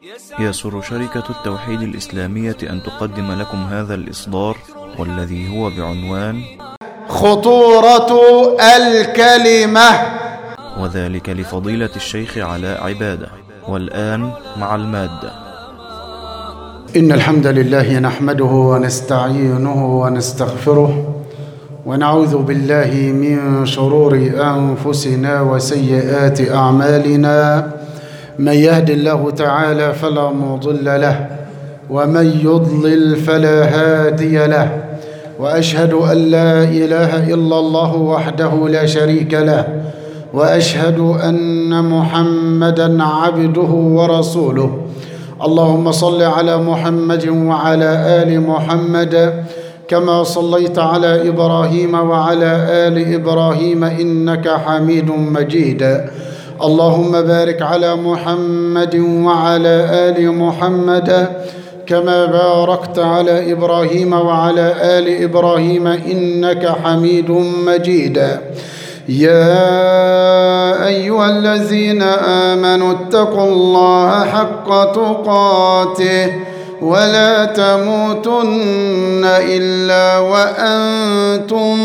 يسر شركة التوحيد الإسلامية أن تقدم لكم هذا الإصدار والذي هو بعنوان خطورة الكلمة وذلك لفضيلة الشيخ علاء عبادة والآن مع المادة إن الحمد لله نحمده ونستعينه ونستغفره ونعوذ بالله من شرور أنفسنا وسيئات أعمالنا من يهد الله تعالى فلا مضل له ومن يضلل فلا هادي له واشهد ان لا اله الا الله وحده لا شريك له واشهد ان محمدا عبده ورسوله اللهم صل على محمد وعلى ال محمد كما صليت على ابراهيم وعلى ال ابراهيم انك حميد مجيد اللهم بارك على محمد وعلى ال محمد كما باركت على ابراهيم وعلى ال ابراهيم انك حميد مجيد يا ايها الذين امنوا اتقوا الله حق تقاته ولا تموتن الا وانتم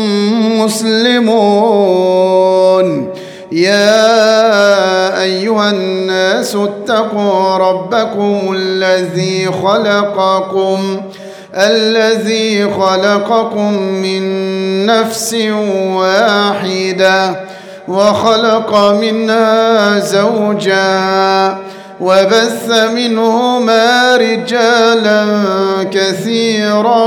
مسلمون يا ايها الناس اتقوا ربكم الذي خلقكم الذي خلقكم من نفس واحده وخلق منها زوجا وبث منهما رجالا كثيرا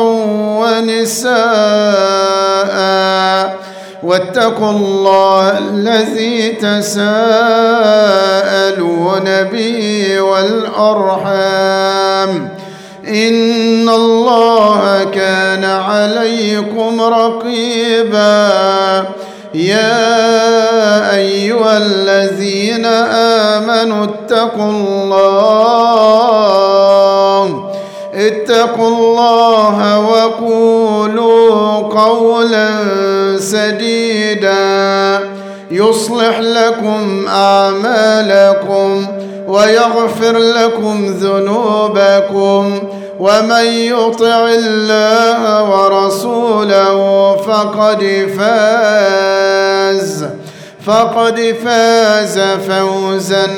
ونساء واتقوا الله الذي تساءلون به والارحام ان الله كان عليكم رقيبا يا ايها الذين امنوا اتقوا الله اتقوا الله وقولوا قولا سديدا يصلح لكم اعمالكم ويغفر لكم ذنوبكم ومن يطع الله ورسوله فقد فاز فقد فاز فوزا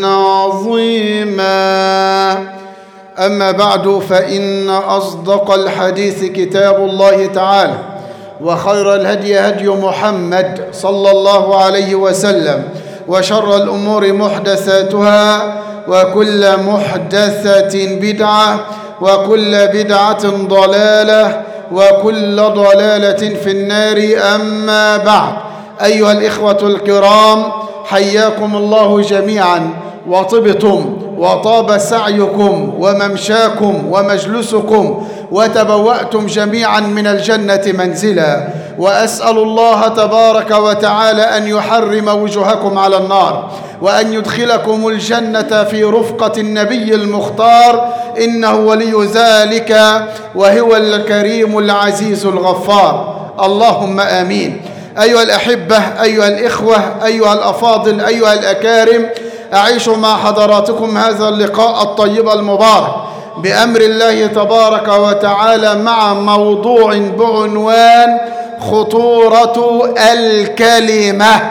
عظيما اما بعد فان اصدق الحديث كتاب الله تعالى وخير الهدي هدي محمد صلى الله عليه وسلم وشر الامور محدثاتها وكل محدثه بدعه وكل بدعه ضلاله وكل ضلاله في النار اما بعد ايها الاخوه الكرام حياكم الله جميعا وطبتم وطاب سعيكم وممشاكم ومجلسكم وتبوأتم جميعا من الجنة منزلا وأسأل الله تبارك وتعالى أن يحرم وجوهكم على النار وأن يدخلكم الجنة في رفقة النبي المختار إنه ولي ذلك وهو الكريم العزيز الغفار اللهم آمين أيها الأحبة أيها الإخوة أيها الأفاضل أيها الأكارم أعيش مع حضراتكم هذا اللقاء الطيب المبارك بأمر الله تبارك وتعالى مع موضوع بعنوان خطورة الكلمة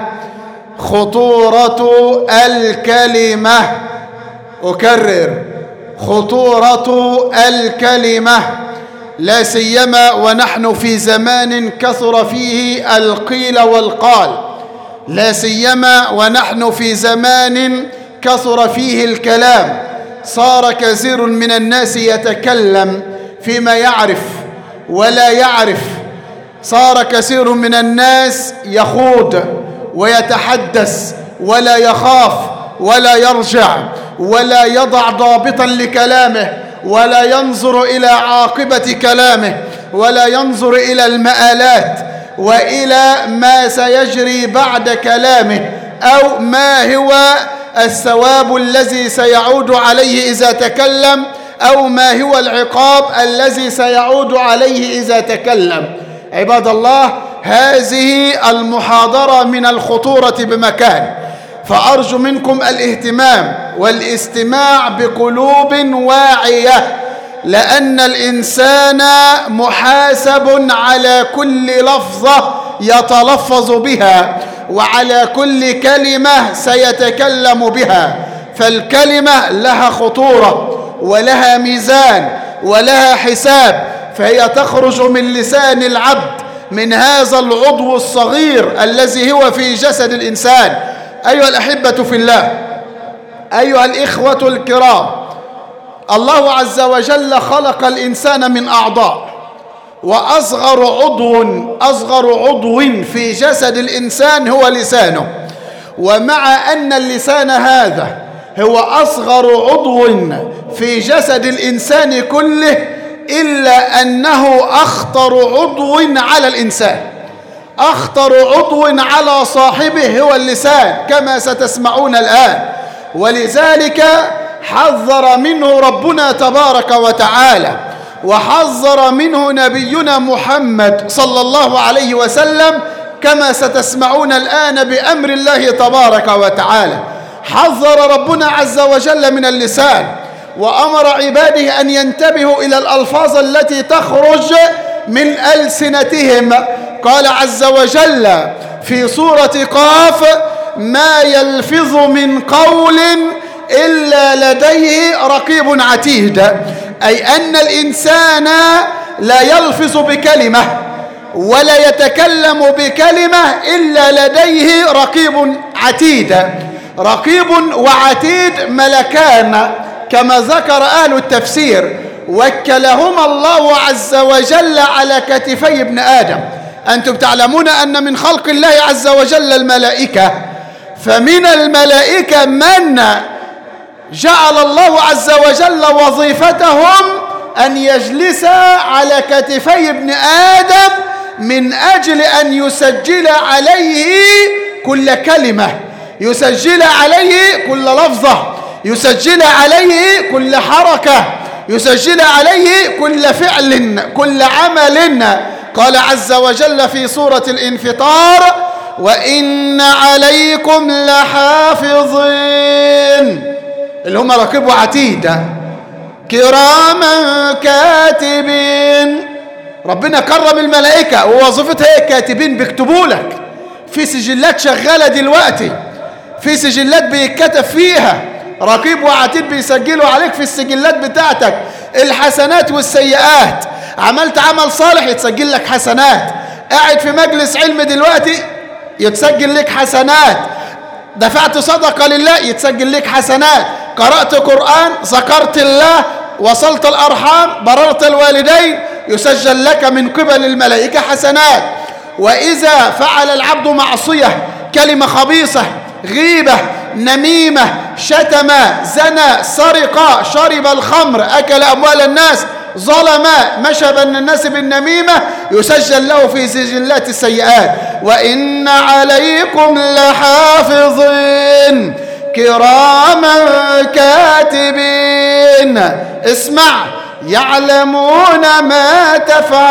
خطورة الكلمة أكرر خطورة الكلمة لا سيما ونحن في زمان كثر فيه القيل والقال لا سيما ونحن في زمان كثر فيه الكلام صار كثير من الناس يتكلم فيما يعرف ولا يعرف صار كثير من الناس يخوض ويتحدث ولا يخاف ولا يرجع ولا يضع ضابطا لكلامه ولا ينظر الى عاقبه كلامه ولا ينظر الى المآلات والى ما سيجري بعد كلامه او ما هو الثواب الذي سيعود عليه اذا تكلم او ما هو العقاب الذي سيعود عليه اذا تكلم عباد الله هذه المحاضره من الخطوره بمكان فأرجو منكم الاهتمام والاستماع بقلوب واعية لأن الإنسان محاسب على كل لفظة يتلفظ بها وعلى كل كلمة سيتكلم بها فالكلمة لها خطورة ولها ميزان ولها حساب فهي تخرج من لسان العبد من هذا العضو الصغير الذي هو في جسد الإنسان أيها الأحبة في الله أيها الإخوة الكرام الله عز وجل خلق الإنسان من أعضاء وأصغر عضو أصغر عضو في جسد الإنسان هو لسانه ومع أن اللسان هذا هو أصغر عضو في جسد الإنسان كله إلا أنه أخطر عضو على الإنسان أخطر عضو على صاحبه هو اللسان كما ستسمعون الآن ولذلك حذر منه ربنا تبارك وتعالى وحذر منه نبينا محمد صلى الله عليه وسلم كما ستسمعون الآن بأمر الله تبارك وتعالى حذر ربنا عز وجل من اللسان وأمر عباده أن ينتبهوا إلى الألفاظ التي تخرج من ألسنتهم قال عز وجل في سورة قاف ما يلفظ من قول إلا لديه رقيب عتيد أي أن الإنسان لا يلفظ بكلمة ولا يتكلم بكلمة إلا لديه رقيب عتيد رقيب وعتيد ملكان كما ذكر أهل التفسير وكلهما الله عز وجل على كتفي ابن آدم أنتم تعلمون أن من خلق الله عز وجل الملائكة فمن الملائكة من جعل الله عز وجل وظيفتهم أن يجلس على كتفي ابن آدم من أجل أن يسجل عليه كل كلمة يسجل عليه كل لفظة يسجل عليه كل حركة يسجل عليه كل فعل كل عمل قال عز وجل في سورة الانفطار وإن عليكم لحافظين اللي هم رقيب وعتيد كراما كاتبين ربنا كرم الملائكة ووظيفتها هي كاتبين بيكتبوا لك في سجلات شغالة دلوقتي في سجلات بيتكتب فيها رقيب وعتيد بيسجلوا عليك في السجلات بتاعتك الحسنات والسيئات عملت عمل صالح يتسجل لك حسنات قاعد في مجلس علم دلوقتي يتسجل لك حسنات دفعت صدقة لله يتسجل لك حسنات قرأت قرآن ذكرت الله وصلت الأرحام بررت الوالدين يسجل لك من قبل الملائكة حسنات وإذا فعل العبد معصية كلمة خبيثة غيبة نميمة شتم زنى سرق شرب الخمر أكل أموال الناس ظلم مشى بين الناس بالنميمة يسجل له في سجلات السيئات وإن عليكم لحافظين كراما كاتبين اسمع يعلمون ما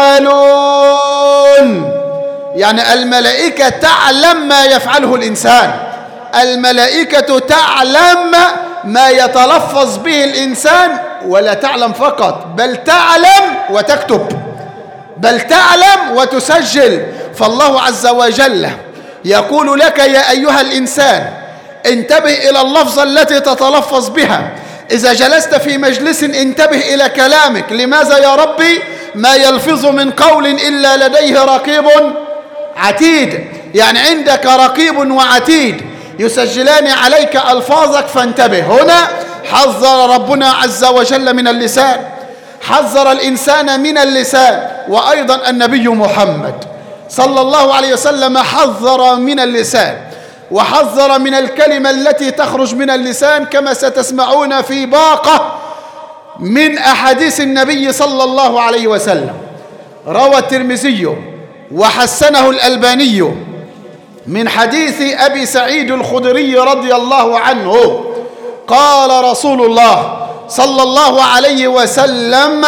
تفعلون يعني الملائكة تعلم ما يفعله الإنسان الملائكة تعلم ما يتلفظ به الإنسان ولا تعلم فقط بل تعلم وتكتب بل تعلم وتسجل فالله عز وجل يقول لك يا أيها الإنسان انتبه إلى اللفظة التي تتلفظ بها إذا جلست في مجلس انتبه إلى كلامك لماذا يا ربي ما يلفظ من قول إلا لديه رقيب عتيد يعني عندك رقيب وعتيد يسجلان عليك ألفاظك فانتبه هنا حذر ربنا عز وجل من اللسان حذر الإنسان من اللسان وأيضا النبي محمد صلى الله عليه وسلم حذر من اللسان وحذر من الكلمة التي تخرج من اللسان كما ستسمعون في باقة من أحاديث النبي صلى الله عليه وسلم روى الترمذي وحسنه الألباني من حديث أبي سعيد الخدري رضي الله عنه قال رسول الله صلى الله عليه وسلم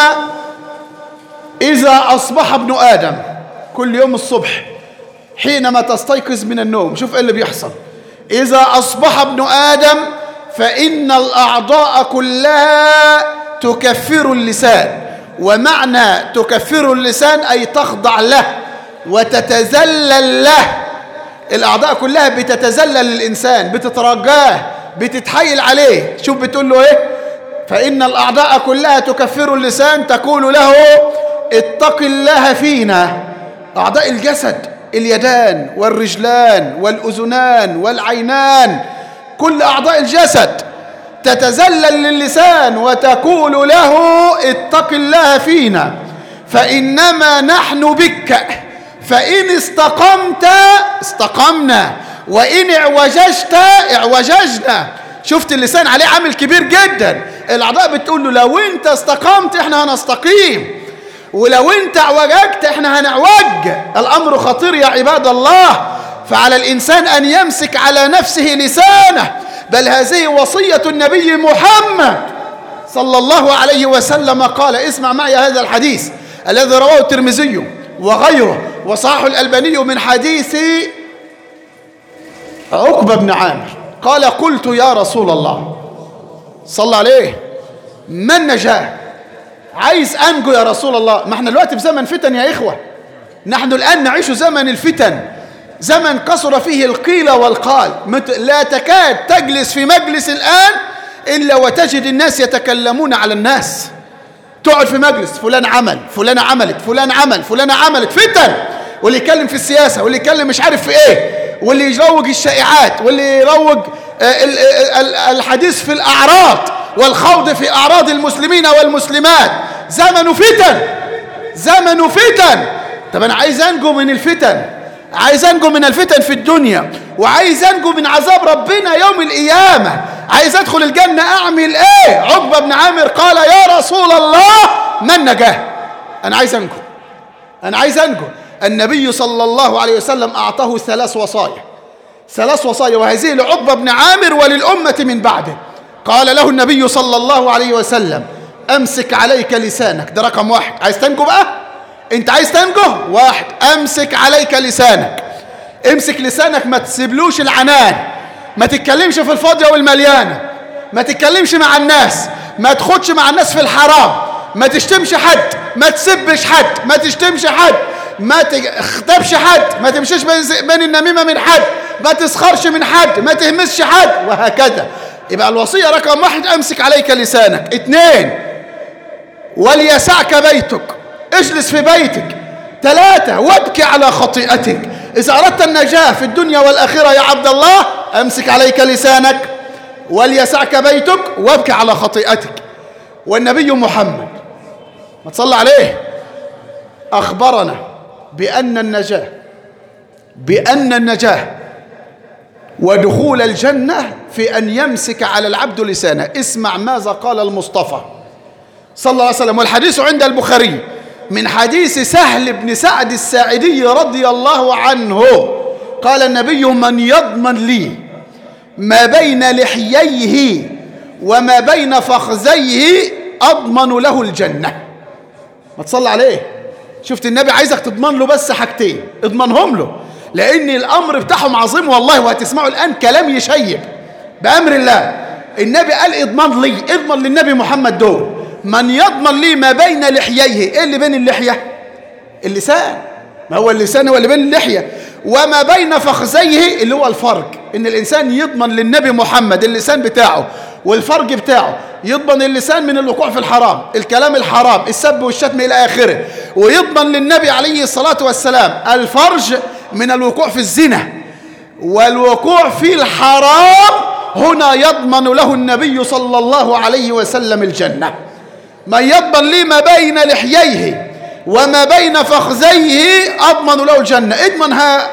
إذا أصبح ابن آدم كل يوم الصبح حينما تستيقظ من النوم شوف ايه اللي بيحصل إذا أصبح ابن آدم فإن الأعضاء كلها تكفر اللسان ومعنى تكفر اللسان أي تخضع له وتتذلل له الأعضاء كلها بتتذلل للإنسان بتترجاه بتتحايل عليه شوف بتقول له إيه فإن الأعضاء كلها تكفر اللسان تقول له اتق الله فينا أعضاء الجسد اليدان والرجلان والأذنان والعينان كل أعضاء الجسد تتذلل للسان وتقول له اتق الله فينا فإنما نحن بك فإن استقمت استقمنا وإن اعوججت اعوججنا شفت اللسان عليه عامل كبير جدا الأعضاء بتقول له لو أنت استقمت احنا هنستقيم ولو أنت اعوججت احنا هنعوج الأمر خطير يا عباد الله فعلى الإنسان أن يمسك على نفسه لسانه بل هذه وصية النبي محمد صلى الله عليه وسلم قال اسمع معي هذا الحديث الذي رواه الترمذي وغيره وصححه الألباني من حديث عقبة بن عامر قال قلت يا رسول الله صلى عليه ما النجاة عايز أنجو يا رسول الله ما احنا دلوقتي في زمن فتن يا إخوة نحن الآن نعيش زمن الفتن زمن كثر فيه القيل والقال لا تكاد تجلس في مجلس الآن إلا وتجد الناس يتكلمون على الناس تقعد في مجلس فلان عمل فلان عملت فلان عمل فلان عملت فتن واللي يتكلم في السياسة واللي يتكلم مش عارف في ايه واللي يروج الشائعات واللي يروج الحديث في الأعراض والخوض في أعراض المسلمين والمسلمات زمن فتن زمن فتن طب أنا عايز أنجو من الفتن عايز أنجو من الفتن في الدنيا وعايز أنجو من عذاب ربنا يوم القيامة عايز أدخل الجنة أعمل إيه عقبة بن عامر قال يا رسول الله ما النجاة أنا عايز أنجو أنا عايز أنجو النبي صلى الله عليه وسلم أعطاه ثلاث وصايا ثلاث وصايا وهذه لعقبة بن عامر وللأمة من بعده قال له النبي صلى الله عليه وسلم أمسك عليك لسانك ده رقم واحد عايز تنجو بقى انت عايز تنجو واحد أمسك عليك لسانك امسك لسانك ما تسيبلوش العنان ما تتكلمش في الفاضية والمليانة ما تتكلمش مع الناس ما تخدش مع الناس في الحرام ما تشتمش حد ما تسبش حد ما تشتمش حد ما تخطبش حد ما تمشيش بين النميمة من حد ما تسخرش من حد ما تهمسش حد وهكذا يبقى الوصية رقم واحد أمسك عليك لسانك اثنين وليسعك بيتك اجلس في بيتك ثلاثة وابكي على خطيئتك إذا أردت النجاة في الدنيا والآخرة يا عبد الله أمسك عليك لسانك وليسعك بيتك وابكي على خطيئتك والنبي محمد ما تصلى عليه أخبرنا بأن النجاة بأن النجاة ودخول الجنة في أن يمسك على العبد لسانه اسمع ماذا قال المصطفى صلى الله عليه وسلم والحديث عند البخاري من حديث سهل بن سعد الساعدي رضي الله عنه قال النبي من يضمن لي ما بين لحييه وما بين فخذيه أضمن له الجنة ما تصلى عليه شفت النبي عايزك تضمن له بس حاجتين اضمنهم له لأن الأمر بتاعهم عظيم والله وهتسمعوا الآن كلام يشيب بأمر الله النبي قال اضمن لي اضمن للنبي محمد دول من يضمن لي ما بين لحييه ايه اللي بين اللحية اللسان ما هو اللسان هو اللي بين اللحية وما بين فخذيه اللي هو الفرج ان الانسان يضمن للنبي محمد اللسان بتاعه والفرج بتاعه يضمن اللسان من الوقوع في الحرام الكلام الحرام السب والشتم الى اخره ويضمن للنبي عليه الصلاة والسلام الفرج من الوقوع في الزنا والوقوع في الحرام هنا يضمن له النبي صلى الله عليه وسلم الجنة من يضمن لي ما بين لحييه وما بين فخذيه أضمن له الجنة اضمن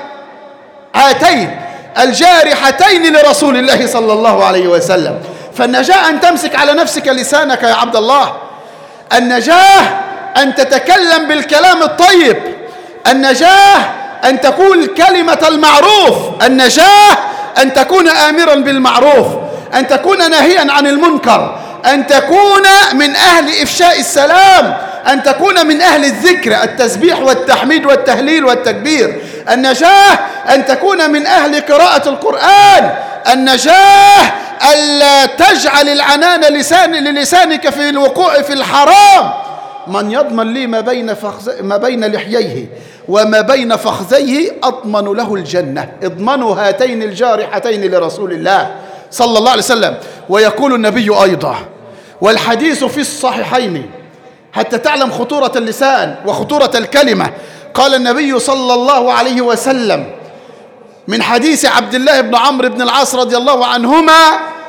هاتين الجارحتين لرسول الله صلى الله عليه وسلم فالنجاة أن تمسك على نفسك لسانك يا عبد الله النجاة أن تتكلم بالكلام الطيب النجاة أن تقول كلمة المعروف النجاة أن تكون آمرا بالمعروف أن تكون ناهيا عن المنكر أن تكون من أهل إفشاء السلام أن تكون من أهل الذكر التسبيح والتحميد والتهليل والتكبير النجاة أن تكون من أهل قراءة القرآن النجاة ألا تجعل العنان لسان للسانك في الوقوع في الحرام من يضمن لي ما بين فخذ ما بين لحييه وما بين فخذيه أضمن له الجنة اضمنوا هاتين الجارحتين لرسول الله صلى الله عليه وسلم ويقول النبي أيضا والحديث في الصحيحين حتى تعلم خطورة اللسان وخطورة الكلمة قال النبي صلى الله عليه وسلم من حديث عبد الله بن عمرو بن العاص رضي الله عنهما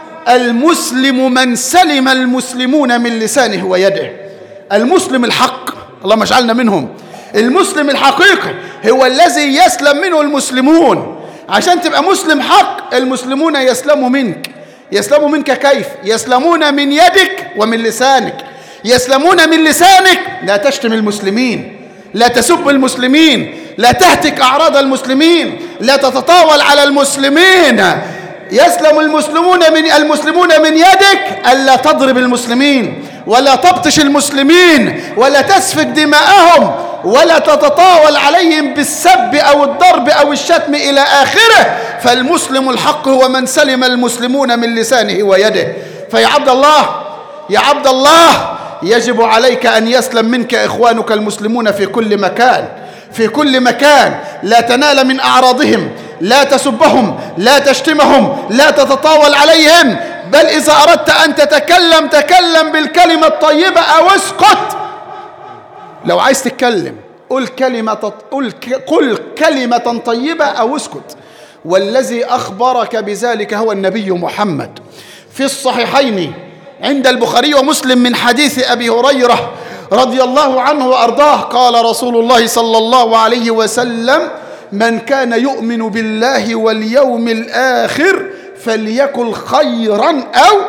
المسلم من سلم المسلمون من لسانه ويده المسلم الحق اللهم اجعلنا منهم المسلم الحقيقي هو الذي يسلم منه المسلمون عشان تبقى مسلم حق المسلمون يسلموا منك يسلموا منك كيف يسلمون من يدك ومن لسانك يسلمون من لسانك لا تشتم المسلمين لا تسب المسلمين لا تهتك أعراض المسلمين لا تتطاول على المسلمين يسلم المسلمون من المسلمون من يدك ألا تضرب المسلمين ولا تبطش المسلمين ولا تسفك دماءهم ولا تتطاول عليهم بالسب أو الضرب أو الشتم إلى آخره فالمسلم الحق هو من سلم المسلمون من لسانه ويده فيا عبد الله يا عبد الله يجب عليك أن يسلم منك إخوانك المسلمون في كل مكان في كل مكان لا تنال من أعراضهم لا تسبهم لا تشتمهم لا تتطاول عليهم بل إذا أردت أن تتكلم تكلم بالكلمة الطيبة أو اسكت لو عايز تتكلم قل كلمة قل قل كلمة طيبة أو اسكت والذي أخبرك بذلك هو النبي محمد في الصحيحين عند البخاري ومسلم من حديث أبي هريرة رضي الله عنه وأرضاه قال رسول الله صلى الله عليه وسلم من كان يؤمن بالله واليوم الآخر فليكن خيرا أو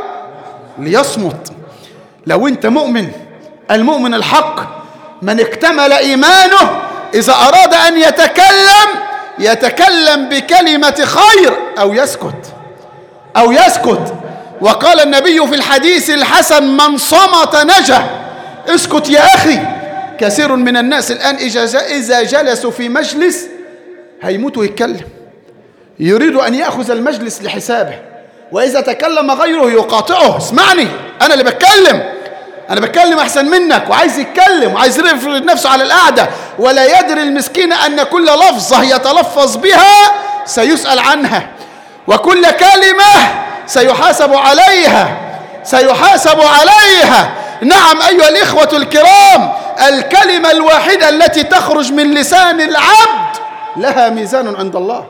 ليصمت لو أنت مؤمن المؤمن الحق من اكتمل إيمانه إذا أراد أن يتكلم يتكلم بكلمة خير أو يسكت أو يسكت وقال النبي في الحديث الحسن من صمت نجا اسكت يا أخي كثير من الناس الآن إذا جلسوا في مجلس هيموت ويتكلم يريد أن يأخذ المجلس لحسابه وإذا تكلم غيره يقاطعه اسمعني أنا اللي بتكلم أنا بتكلم أحسن منك وعايز يتكلم وعايز يفرض نفسه على القعدة ولا يدري المسكين أن كل لفظة يتلفظ بها سيسأل عنها وكل كلمة سيحاسب عليها سيحاسب عليها نعم أيها الإخوة الكرام الكلمة الواحدة التي تخرج من لسان العبد لها ميزان عند الله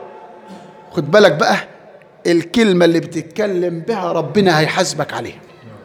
خد بالك بقى الكلمة اللي بتتكلم بها ربنا هيحاسبك عليها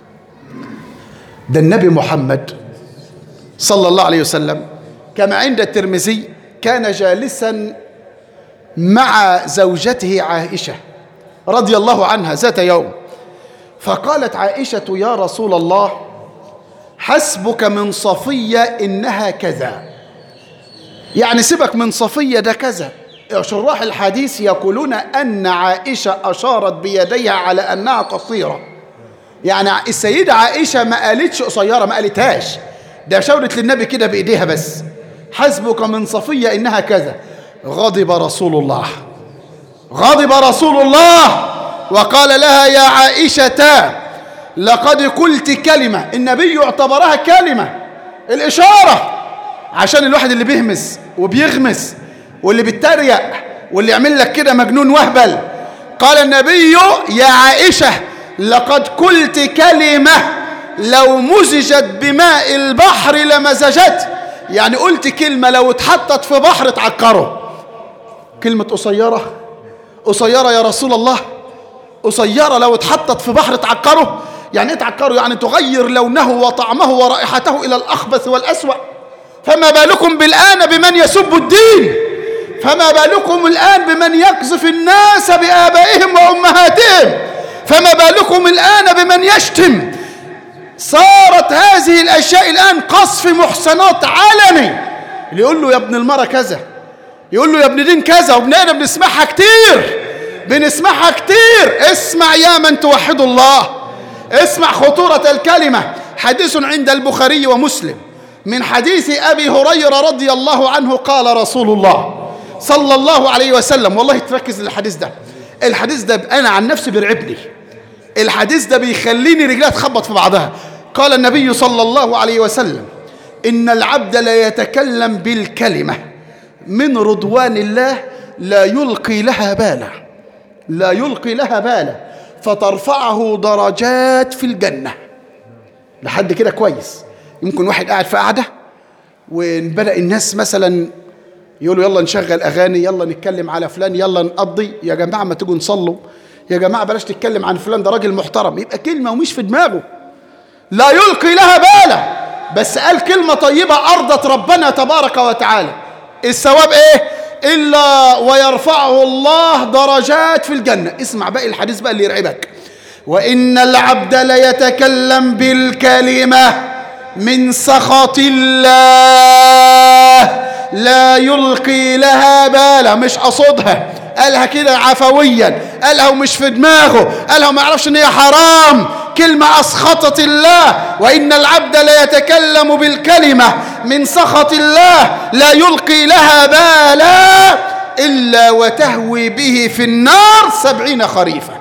ده النبي محمد صلى الله عليه وسلم كما عند الترمذي كان جالسا مع زوجته عائشة رضي الله عنها ذات يوم فقالت عائشة يا رسول الله حسبك من صفية إنها كذا يعني سيبك من صفية ده كذا شراح الحديث يقولون أن عائشة أشارت بيديها على أنها قصيرة يعني السيدة عائشة ما قالتش قصيرة ما قالتهاش ده شاورت للنبي كده بإيديها بس حسبك من صفية إنها كذا غضب رسول الله غضب رسول الله وقال لها يا عائشة لقد قلت كلمة النبي اعتبرها كلمة الإشارة عشان الواحد اللي بيهمس وبيغمس واللي بيتريق واللي يعمل لك كده مجنون وهبل قال النبي يا عائشة لقد قلت كلمة لو مزجت بماء البحر لمزجت يعني قلت كلمة لو اتحطت في بحر تعكره كلمة قصيرة قصيرة يا رسول الله قصيرة لو اتحطت في بحر تعكره يعني ايه تعكره يعني تغير لونه وطعمه ورائحته إلى الأخبث والأسوأ فما بالكم بالآن بمن يسب الدين فما بالكم الآن بمن يقذف الناس بآبائهم وأمهاتهم فما بالكم الآن بمن يشتم صارت هذه الأشياء الآن قصف محسنات علني اللي يقول له يا ابن المرة كذا يقول له يا ابن دين كذا وابننا بنسمعها كتير بنسمعها كتير اسمع يا من توحد الله اسمع خطورة الكلمة حديث عند البخاري ومسلم من حديث أبي هريرة رضي الله عنه قال رسول الله صلى الله عليه وسلم والله تركز الحديث ده الحديث ده انا عن نفسي بيرعبني الحديث ده بيخليني رجلي تخبط في بعضها قال النبي صلى الله عليه وسلم ان العبد لا يتكلم بالكلمه من رضوان الله لا يلقي لها بالا لا يلقي لها بالا فترفعه درجات في الجنه لحد كده كويس يمكن واحد قاعد في قعده وبدا الناس مثلا يقولوا يلا نشغل اغاني يلا نتكلم على فلان يلا نقضي يا جماعه ما تيجوا نصلوا يا جماعه بلاش تتكلم عن فلان ده راجل محترم يبقى كلمه ومش في دماغه لا يلقي لها بالا بس قال كلمه طيبه ارضت ربنا تبارك وتعالى الثواب ايه الا ويرفعه الله درجات في الجنه اسمع باقي الحديث بقى اللي يرعبك وان العبد ليتكلم بالكلمه من سخط الله لا يلقي لها بالا مش قصدها قالها كده عفويا قالها ومش في دماغه قالها وما يعرفش ان هي حرام كلمة أسخطت الله وإن العبد لا يتكلم بالكلمة من سخط الله لا يلقي لها بالا إلا وتهوي به في النار سبعين خريفا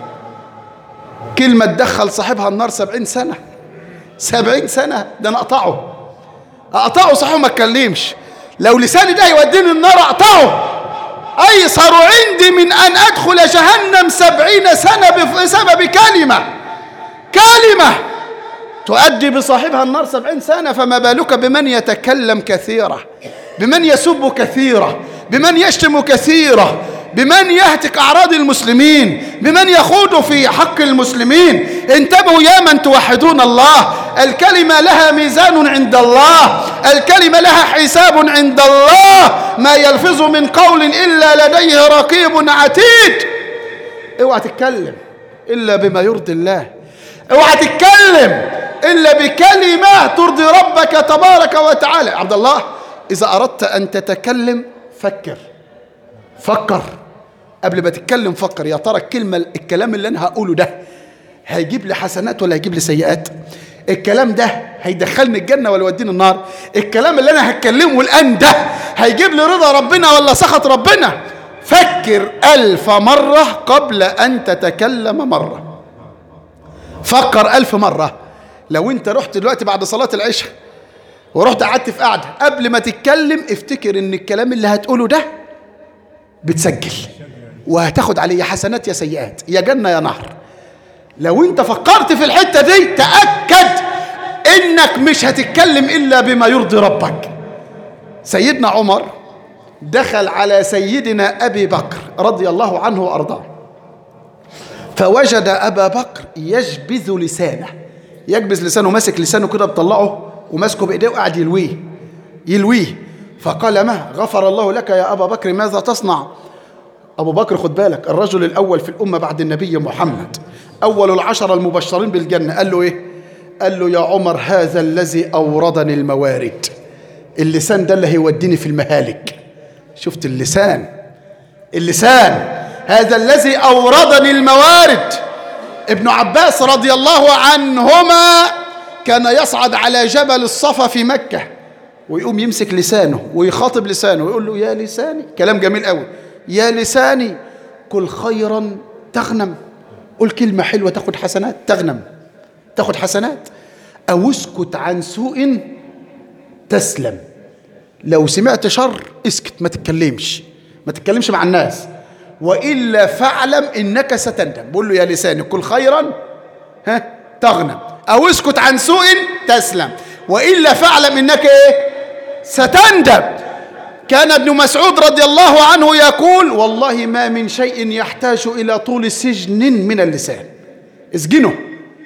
كلمة تدخل صاحبها النار سبعين سنة سبعين سنة ده أنا أقطعه أقطعه صحيح ما أتكلمش لو لساني ده يوديني النار أقطعه أيسر عندي من أن أدخل جهنم سبعين سنة بسبب كلمة كلمة تؤدي بصاحبها النار سبعين سنة فما بالك بمن يتكلم كثيرا بمن يسب كثيرا بمن يشتم كثيرا بمن يهتك أعراض المسلمين بمن يخوض في حق المسلمين انتبهوا يا من توحدون الله الكلمة لها ميزان عند الله الكلمة لها حساب عند الله ما يلفظ من قول إلا لديه رقيب عتيد اوعى تتكلم إلا بما يرضي الله اوعى تتكلم إلا بكلمة ترضي ربك تبارك وتعالى عبد الله إذا أردت أن تتكلم فكر فكر قبل ما تتكلم فكر يا ترى الكلمة الكلام اللي أنا هقوله ده هيجيب لي حسنات ولا هيجيب لي سيئات الكلام ده هيدخلني الجنة ولا يوديني النار الكلام اللي أنا هتكلمه الآن ده هيجيب لي رضا ربنا ولا سخط ربنا فكر ألف مرة قبل أن تتكلم مرة فكر ألف مرة لو أنت رحت دلوقتي بعد صلاة العشاء ورحت قعدت في قعدة قبل ما تتكلم افتكر ان الكلام اللي هتقوله ده بتسجل وهتاخد عليه حسنات يا سيئات يا جنة يا نهر لو انت فكرت في الحتة دي تأكد انك مش هتتكلم الا بما يرضي ربك سيدنا عمر دخل على سيدنا ابي بكر رضي الله عنه وارضاه فوجد ابا بكر يجبذ لسانه يجبذ لسانه ماسك لسانه كده بطلعه وماسكه بايديه وقاعد يلويه يلويه فقال ما غفر الله لك يا ابا بكر ماذا تصنع ابو بكر خد بالك الرجل الاول في الامه بعد النبي محمد اول العشره المبشرين بالجنه قال له ايه قال له يا عمر هذا الذي اوردني الموارد اللسان ده اللي هيوديني في المهالك شفت اللسان اللسان هذا الذي اوردني الموارد ابن عباس رضي الله عنهما كان يصعد على جبل الصفا في مكة ويقوم يمسك لسانه ويخاطب لسانه ويقول له يا لساني كلام جميل قوي يا لساني كل خيرا تغنم قل كلمة حلوة تاخد حسنات تغنم تاخد حسنات أو اسكت عن سوء تسلم لو سمعت شر اسكت ما تتكلمش ما تتكلمش مع الناس وإلا فاعلم إنك ستندم بقول له يا لساني كل خيرا ها تغنم أو اسكت عن سوء تسلم وإلا فاعلم إنك إيه ستندم كان ابن مسعود رضي الله عنه يقول والله ما من شيء يحتاج إلى طول سجن من اللسان اسجنه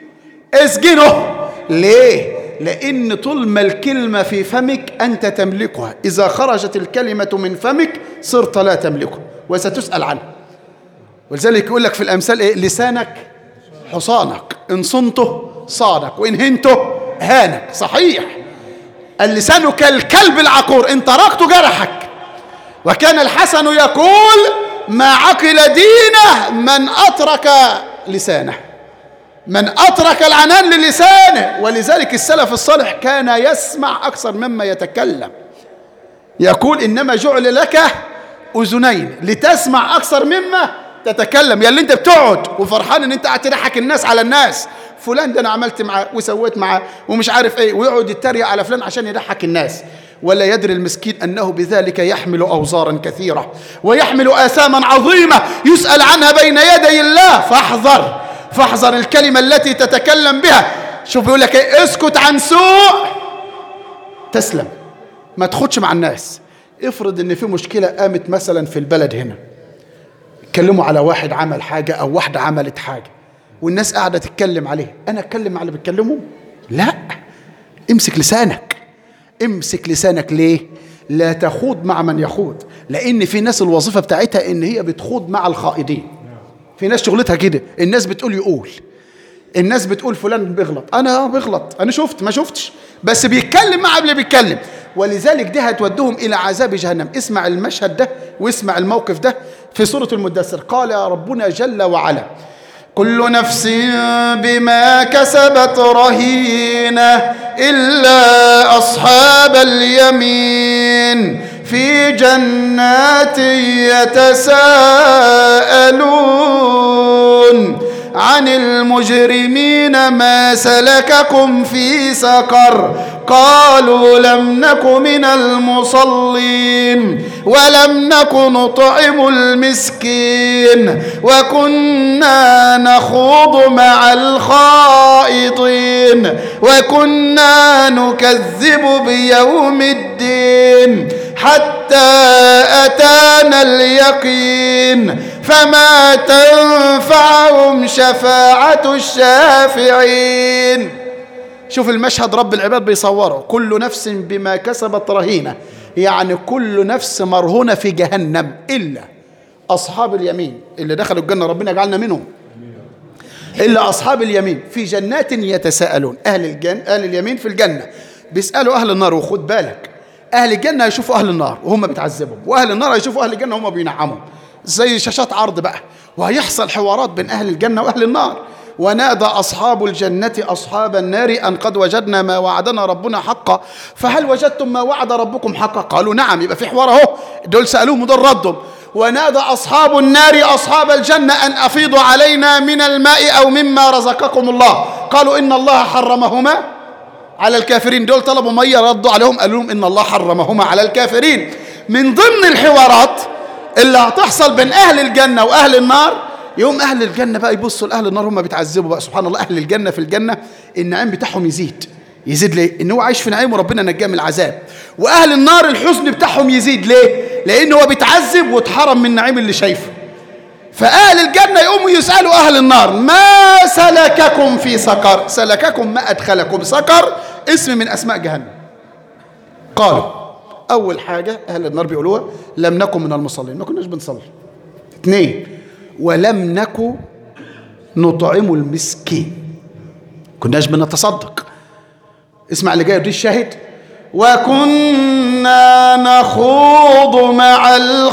اسجنه ليه لأن طول ما الكلمة في فمك أنت تملكها إذا خرجت الكلمة من فمك صرت لا تملكها وستسأل عنها ولذلك يقول لك في الأمثال إيه لسانك حصانك إن صنته صانك وإن هنته هانك صحيح اللسان كالكلب العقور إن تركته جرحك وكان الحسن يقول ما عقل دينه من أترك لسانه من أترك العنان للسانه ولذلك السلف الصالح كان يسمع أكثر مما يتكلم يقول إنما جعل لك أذنين لتسمع أكثر مما تتكلم يا اللي انت بتقعد وفرحان ان انت قاعد تضحك الناس على الناس فلان ده انا عملت معاه وسويت معاه ومش عارف ايه ويقعد يتريق على فلان عشان يضحك الناس ولا يدري المسكين انه بذلك يحمل اوزارا كثيره ويحمل اثاما عظيمه يسال عنها بين يدي الله فاحذر فاحذر الكلمه التي تتكلم بها شوف بيقول لك ايه اسكت عن سوء تسلم ما تخدش مع الناس افرض ان في مشكله قامت مثلا في البلد هنا اتكلموا على واحد عمل حاجه او واحده عملت حاجه والناس قاعده تتكلم عليه انا اتكلم مع اللي بيتكلموا لا امسك لسانك امسك لسانك ليه لا تخوض مع من يخوض لان في ناس الوظيفه بتاعتها ان هي بتخوض مع الخائضين في ناس شغلتها كده الناس بتقول يقول الناس بتقول فلان بيغلط انا اه بغلط انا شفت ما شفتش بس بيتكلم مع اللي بيتكلم ولذلك ده هتودهم الى عذاب جهنم اسمع المشهد ده واسمع الموقف ده في سوره المدثر قال يا ربنا جل وعلا كل نفس بما كسبت رهينه الا اصحاب اليمين في جنات يتساءلون عن المجرمين ما سلككم في سقر قالوا لم نك من المصلين ولم نك نطعم المسكين وكنا نخوض مع الخائضين وكنا نكذب بيوم الدين حتى أتانا اليقين فما تنفعهم شفاعة الشافعين شوف المشهد رب العباد بيصوره كل نفس بما كسبت رهينة يعني كل نفس مرهونة في جهنم إلا أصحاب اليمين اللي دخلوا الجنة ربنا يجعلنا منهم إلا أصحاب اليمين في جنات يتساءلون أهل الجن أهل اليمين في الجنة بيسألوا أهل النار وخد بالك أهل الجنة يشوفوا أهل النار وهم بيتعذبوا وأهل النار يشوفوا أهل الجنة وهم بينعموا زي شاشات عرض بقى وهيحصل حوارات بين أهل الجنة وأهل النار ونادى أصحاب الجنة أصحاب النار أن قد وجدنا ما وعدنا ربنا حقا فهل وجدتم ما وعد ربكم حقا قالوا نعم يبقى في حوار اهو دول سألوهم ودول ردهم ونادى أصحاب النار أصحاب الجنة أن أفيضوا علينا من الماء أو مما رزقكم الله قالوا إن الله حرمهما على الكافرين دول طلبوا مية ردوا عليهم قالوا لهم إن الله حرمهما على الكافرين من ضمن الحوارات اللي هتحصل بين أهل الجنة وأهل النار يوم أهل الجنة بقى يبصوا لأهل النار هم بيتعذبوا بقى سبحان الله أهل الجنة في الجنة النعيم بتاعهم يزيد يزيد ليه؟ إن هو عايش في نعيم وربنا نجاه من العذاب وأهل النار الحزن بتاعهم يزيد ليه؟ لأن هو بيتعذب واتحرم من النعيم اللي شايفه فأهل الجنة يقوموا يسألوا أهل النار ما سلككم في سقر سلككم ما أدخلكم سقر اسم من أسماء جهنم قالوا أول حاجة أهل النار بيقولوها لم نكن من المصلين ما كناش بنصلي اثنين ولم نكن نطعم المسكين كناش بنتصدق اسمع اللي جاي دي الشاهد وكنا نخوض مع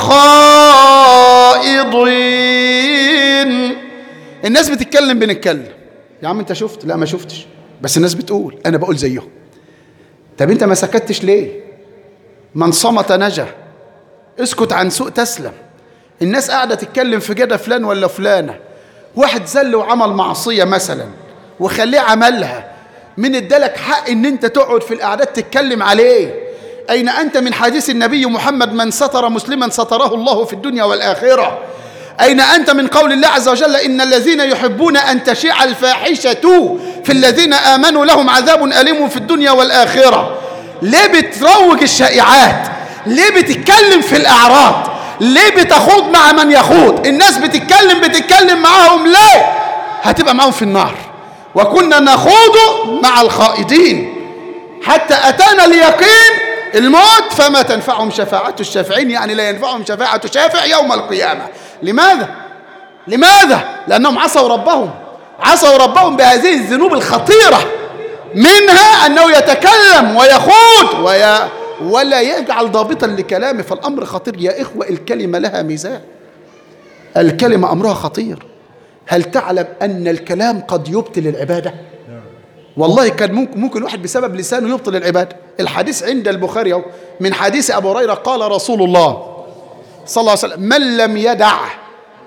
الخائضين الناس بتتكلم بنتكلم يا عم انت شفت لا ما شفتش بس الناس بتقول انا بقول زيهم طب انت ما سكتش ليه من صمت نجا اسكت عن سوء تسلم الناس قاعدة تتكلم في جدة فلان ولا فلانة واحد زل وعمل معصية مثلا وخليه عملها من ادالك حق ان انت تقعد في القعدات تتكلم عليه اين انت من حديث النبي محمد من ستر مسلما ستره الله في الدنيا والاخره اين انت من قول الله عز وجل ان الذين يحبون ان تشيع الفاحشه في الذين امنوا لهم عذاب اليم في الدنيا والاخره ليه بتروج الشائعات ليه بتتكلم في الاعراض ليه بتخوض مع من يخوض الناس بتتكلم بتتكلم معاهم ليه هتبقى معاهم في النار وكنا نخوض مع الخائضين حتى أتانا اليقين الموت فما تنفعهم شفاعة الشافعين يعني لا ينفعهم شفاعة شافع يوم القيامة لماذا؟ لماذا؟ لأنهم عصوا ربهم عصوا ربهم بهذه الذنوب الخطيرة منها أنه يتكلم ويخوض وي... ولا يجعل ضابطا لكلامه فالأمر خطير يا إخوة الكلمة لها ميزان الكلمة أمرها خطير هل تعلم أن الكلام قد يبطل العبادة والله كان ممكن, ممكن واحد بسبب لسانه يبطل العبادة الحديث عند البخاري من حديث أبو هريرة قال رسول الله صلى الله عليه وسلم من لم يدع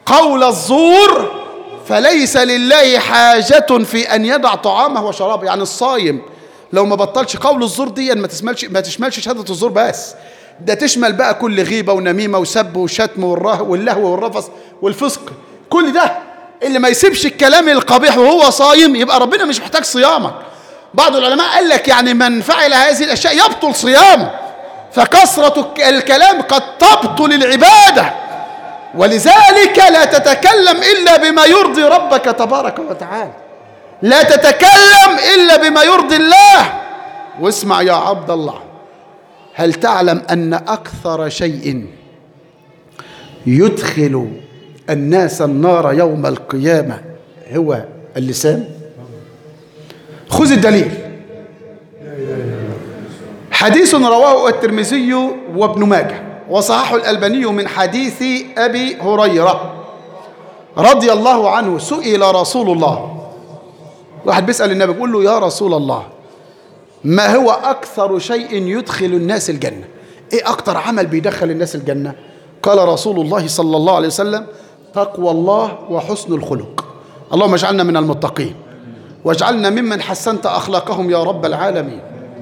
قول الزور فليس لله حاجة في أن يدع طعامه وشرابه يعني الصايم لو ما بطلش قول الزور دي ما تشملش ما تشملش شهادة الزور بس ده تشمل بقى كل غيبة ونميمة وسب وشتم والره واللهو والرفث والفسق كل ده اللي ما يسيبش الكلام القبيح وهو صايم يبقى ربنا مش محتاج صيامك بعض العلماء قال لك يعني من فعل هذه الأشياء يبطل صيامه فكثرة الكلام قد تبطل العبادة ولذلك لا تتكلم إلا بما يرضي ربك تبارك وتعالى لا تتكلم إلا بما يرضي الله واسمع يا عبد الله هل تعلم أن أكثر شيء يدخل الناس النار يوم القيامة هو اللسان خذ الدليل حديث رواه الترمذي وابن ماجه وصححه الألباني من حديث أبي هريرة رضي الله عنه سئل رسول الله واحد بيسأل النبي بيقول له يا رسول الله ما هو أكثر شيء يدخل الناس الجنة إيه أكثر عمل بيدخل الناس الجنة قال رسول الله صلى الله عليه وسلم تقوى الله وحسن الخلق اللهم اجعلنا من المتقين واجعلنا ممن حسنت أخلاقهم يا رب العالمين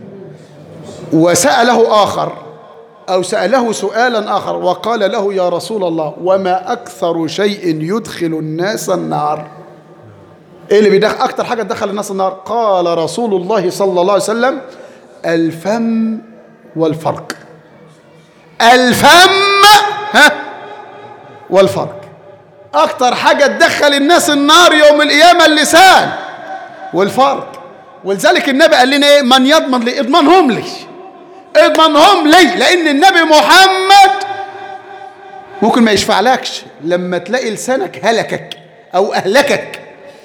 وسأله آخر أو سأله سؤالا آخر وقال له يا رسول الله وما أكثر شيء يدخل الناس النار إيه اللي بيدخل أكثر حاجة تدخل الناس النار قال رسول الله صلى الله عليه وسلم الفم والفرق الفم ها والفرق أكثر حاجة تدخل الناس النار يوم القيامة اللسان والفرق ولذلك النبي قال لنا ايه من يضمن لي اضمنهم لي اضمنهم لي لان النبي محمد ممكن ما يشفعلكش لما تلاقي لسانك هلكك او اهلكك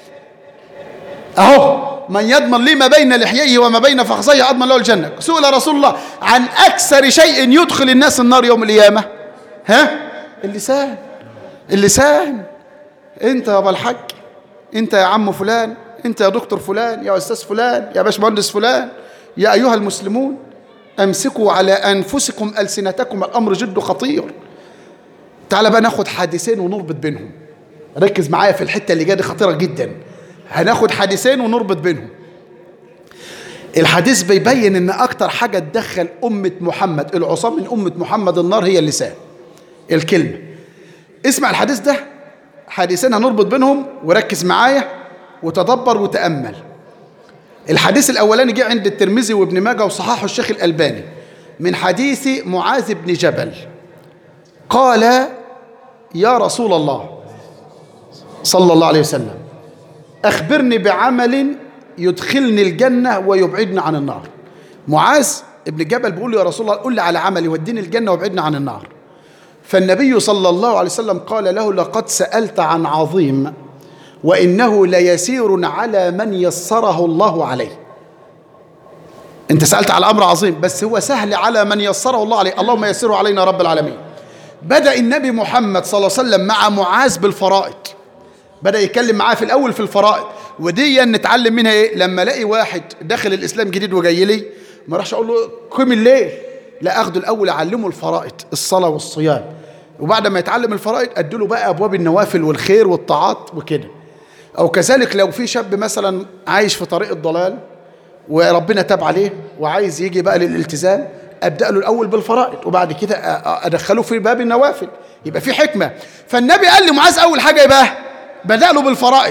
اهو من يضمن لي ما بين لحييه وما بين فخذيه اضمن له الجنه سئل رسول الله عن اكثر شيء يدخل الناس النار يوم القيامه ها اللسان اللسان انت يا ابو الحاج انت يا عم فلان انت يا دكتور فلان يا استاذ فلان يا باشمهندس فلان يا ايها المسلمون امسكوا على انفسكم السنتكم الامر جد خطير تعال بقى ناخد حادثين ونربط بينهم ركز معايا في الحته اللي جايه دي خطيره جدا هناخد حديثين ونربط بينهم الحديث بيبين ان اكتر حاجه تدخل امه محمد العصام من امه محمد النار هي اللسان الكلمه اسمع الحديث ده حديثين هنربط بينهم وركز معايا وتدبر وتامل الحديث الاولاني جه عند الترمذي وابن ماجه وصححه الشيخ الالباني من حديث معاذ بن جبل قال يا رسول الله صلى الله عليه وسلم أخبرني بعمل يدخلني الجنة ويبعدني عن النار معاذ ابن جبل بيقول له يا رسول الله قل لي على عمل يوديني الجنة ويبعدني عن النار فالنبي صلى الله عليه وسلم قال له لقد سألت عن عظيم وإنه ليسير على من يسره الله عليه انت سألت على أمر عظيم بس هو سهل على من يسره الله عليه اللهم يسره علينا رب العالمين بدأ النبي محمد صلى الله عليه وسلم مع معاذ بالفرائض بدأ يتكلم معاه في الأول في الفرائض ودي نتعلم منها إيه لما ألاقي واحد داخل الإسلام جديد وجاي لي ما راحش أقول له قم الليل لا أخده الأول أعلمه الفرائض الصلاة والصيام وبعد ما يتعلم الفرائض أديله بقى أبواب النوافل والخير والطاعات وكده أو كذلك لو في شاب مثلا عايش في طريق الضلال وربنا تاب عليه وعايز يجي بقى للالتزام ابدا له الاول بالفرائض وبعد كده ادخله في باب النوافل يبقى في حكمه فالنبي قال لمعاذ اول حاجه يبقى بدا له بالفرائض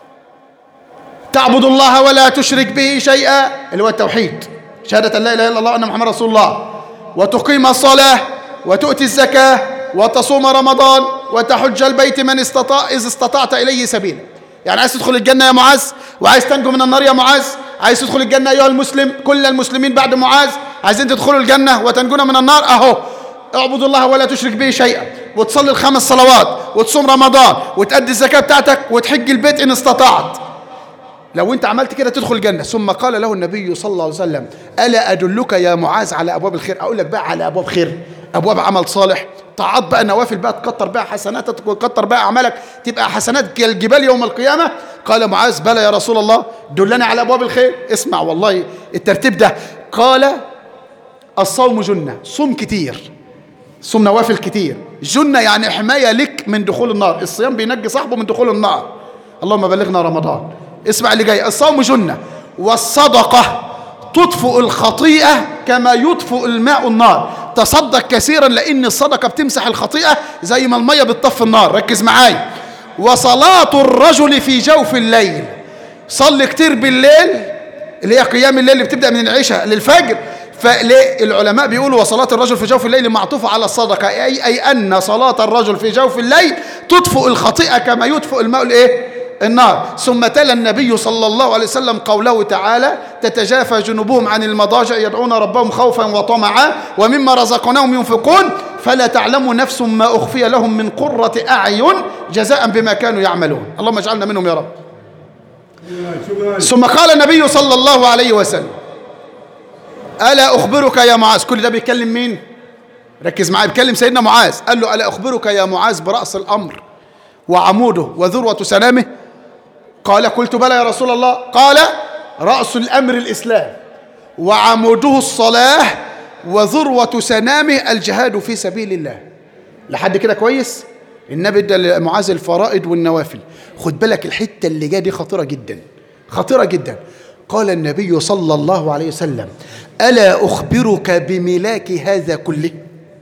تعبد الله ولا تشرك به شيئا اللي هو التوحيد شهاده ان لا اله الا الله وان محمد رسول الله وتقيم الصلاه وتؤتي الزكاه وتصوم رمضان وتحج البيت من استطاع اذا استطعت اليه سبيلا يعني عايز تدخل الجنه يا معاذ وعايز تنجو من النار يا معاذ عايز تدخل الجنة أيها المسلم كل المسلمين بعد معاذ عايزين تدخلوا الجنة وتنجون من النار أهو اعبدوا الله ولا تشرك به شيئا وتصلي الخمس صلوات وتصوم رمضان وتأدي الزكاة بتاعتك وتحج البيت إن استطعت لو انت عملت كده تدخل الجنة ثم قال له النبي صلى الله عليه وسلم ألا أدلك يا معاذ على أبواب الخير أقول لك بقى على أبواب خير أبواب عمل صالح طاعات بقى نوافل بقى تكتر بقى حسناتك وتكتر بقى أعمالك تبقى حسنات كالجبال يوم القيامة قال معاذ بلى يا رسول الله دلني على أبواب الخير اسمع والله الترتيب ده قال الصوم جنة صوم كتير صوم نوافل كتير جنة يعني حماية لك من دخول النار الصيام بينجي صاحبه من دخول النار اللهم بلغنا رمضان اسمع اللي جاي الصوم جنة والصدقة تطفئ الخطيئة كما يطفئ الماء النار تصدق كثيرا لأن الصدقة بتمسح الخطيئة زي ما المية بتطفي النار ركز معايا وصلاة الرجل في جوف الليل صلي كتير بالليل اللي هي قيام الليل اللي بتبدأ من العشاء للفجر فليه العلماء بيقولوا وصلاة الرجل في جوف الليل معطوفة على الصدقة أي, أي أن صلاة الرجل في جوف الليل تطفئ الخطيئة كما يطفئ الماء الإيه؟ النار ثم تلا النبي صلى الله عليه وسلم قوله تعالى تتجافى جنوبهم عن المضاجع يدعون ربهم خوفا وطمعا ومما رزقناهم ينفقون فلا تعلم نفس ما أخفي لهم من قرة أعين جزاء بما كانوا يعملون اللهم اجعلنا منهم يا رب ثم قال النبي صلى الله عليه وسلم ألا أخبرك يا معاذ كل ده بيتكلم مين ركز معايا بيتكلم سيدنا معاذ قال له ألا أخبرك يا معاذ برأس الأمر وعموده وذروة سنامه قال قلت بلى يا رسول الله قال رأس الأمر الإسلام وعموده الصلاة وذروة سنامه الجهاد في سبيل الله لحد كده كويس النبي ادى لمعاذ الفرائض والنوافل خد بالك الحتة اللي جايه دي خطيرة جدا خطيرة جدا قال النبي صلى الله عليه وسلم ألا أخبرك بملاك هذا كله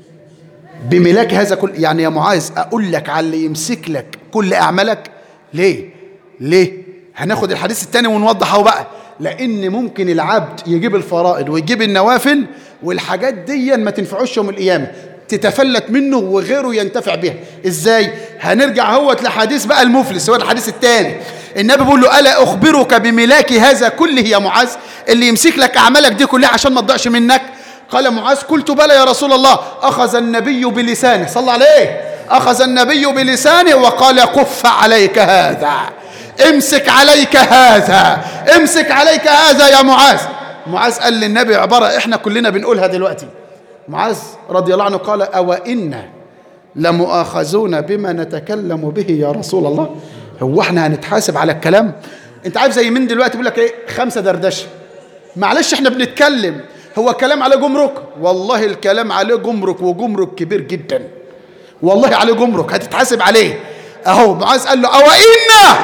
بملاك هذا كله يعني يا معاذ أقول لك على اللي يمسك لك كل أعمالك ليه ليه هناخد الحديث الثاني ونوضحه بقى لأن ممكن العبد يجيب الفرائض ويجيب النوافل والحاجات دي ما تنفعوش يوم القيامة تتفلت منه وغيره ينتفع بها ازاي هنرجع هوت لحديث بقى المفلس هو الحديث الثاني النبي بيقول له الا اخبرك بملاك هذا كله يا معاذ اللي يمسك لك اعمالك دي كلها عشان ما تضيعش منك قال معاذ قلت بلى يا رسول الله اخذ النبي بلسانه صلى عليه اخذ النبي بلسانه وقال كف عليك هذا امسك عليك هذا امسك عليك هذا يا معاذ معاذ قال للنبي عبارة احنا كلنا بنقولها دلوقتي معاذ رضي الله عنه قال أو إنا لمؤاخذون بما نتكلم به يا رسول الله هو احنا هنتحاسب على الكلام انت عارف زي مين دلوقتي بيقول لك ايه خمسة دردشة معلش احنا بنتكلم هو كلام عليه جمرك والله الكلام عليه جمرك وجمرك كبير جدا والله عليه جمرك هتتحاسب عليه اهو معاذ قال له أو إنا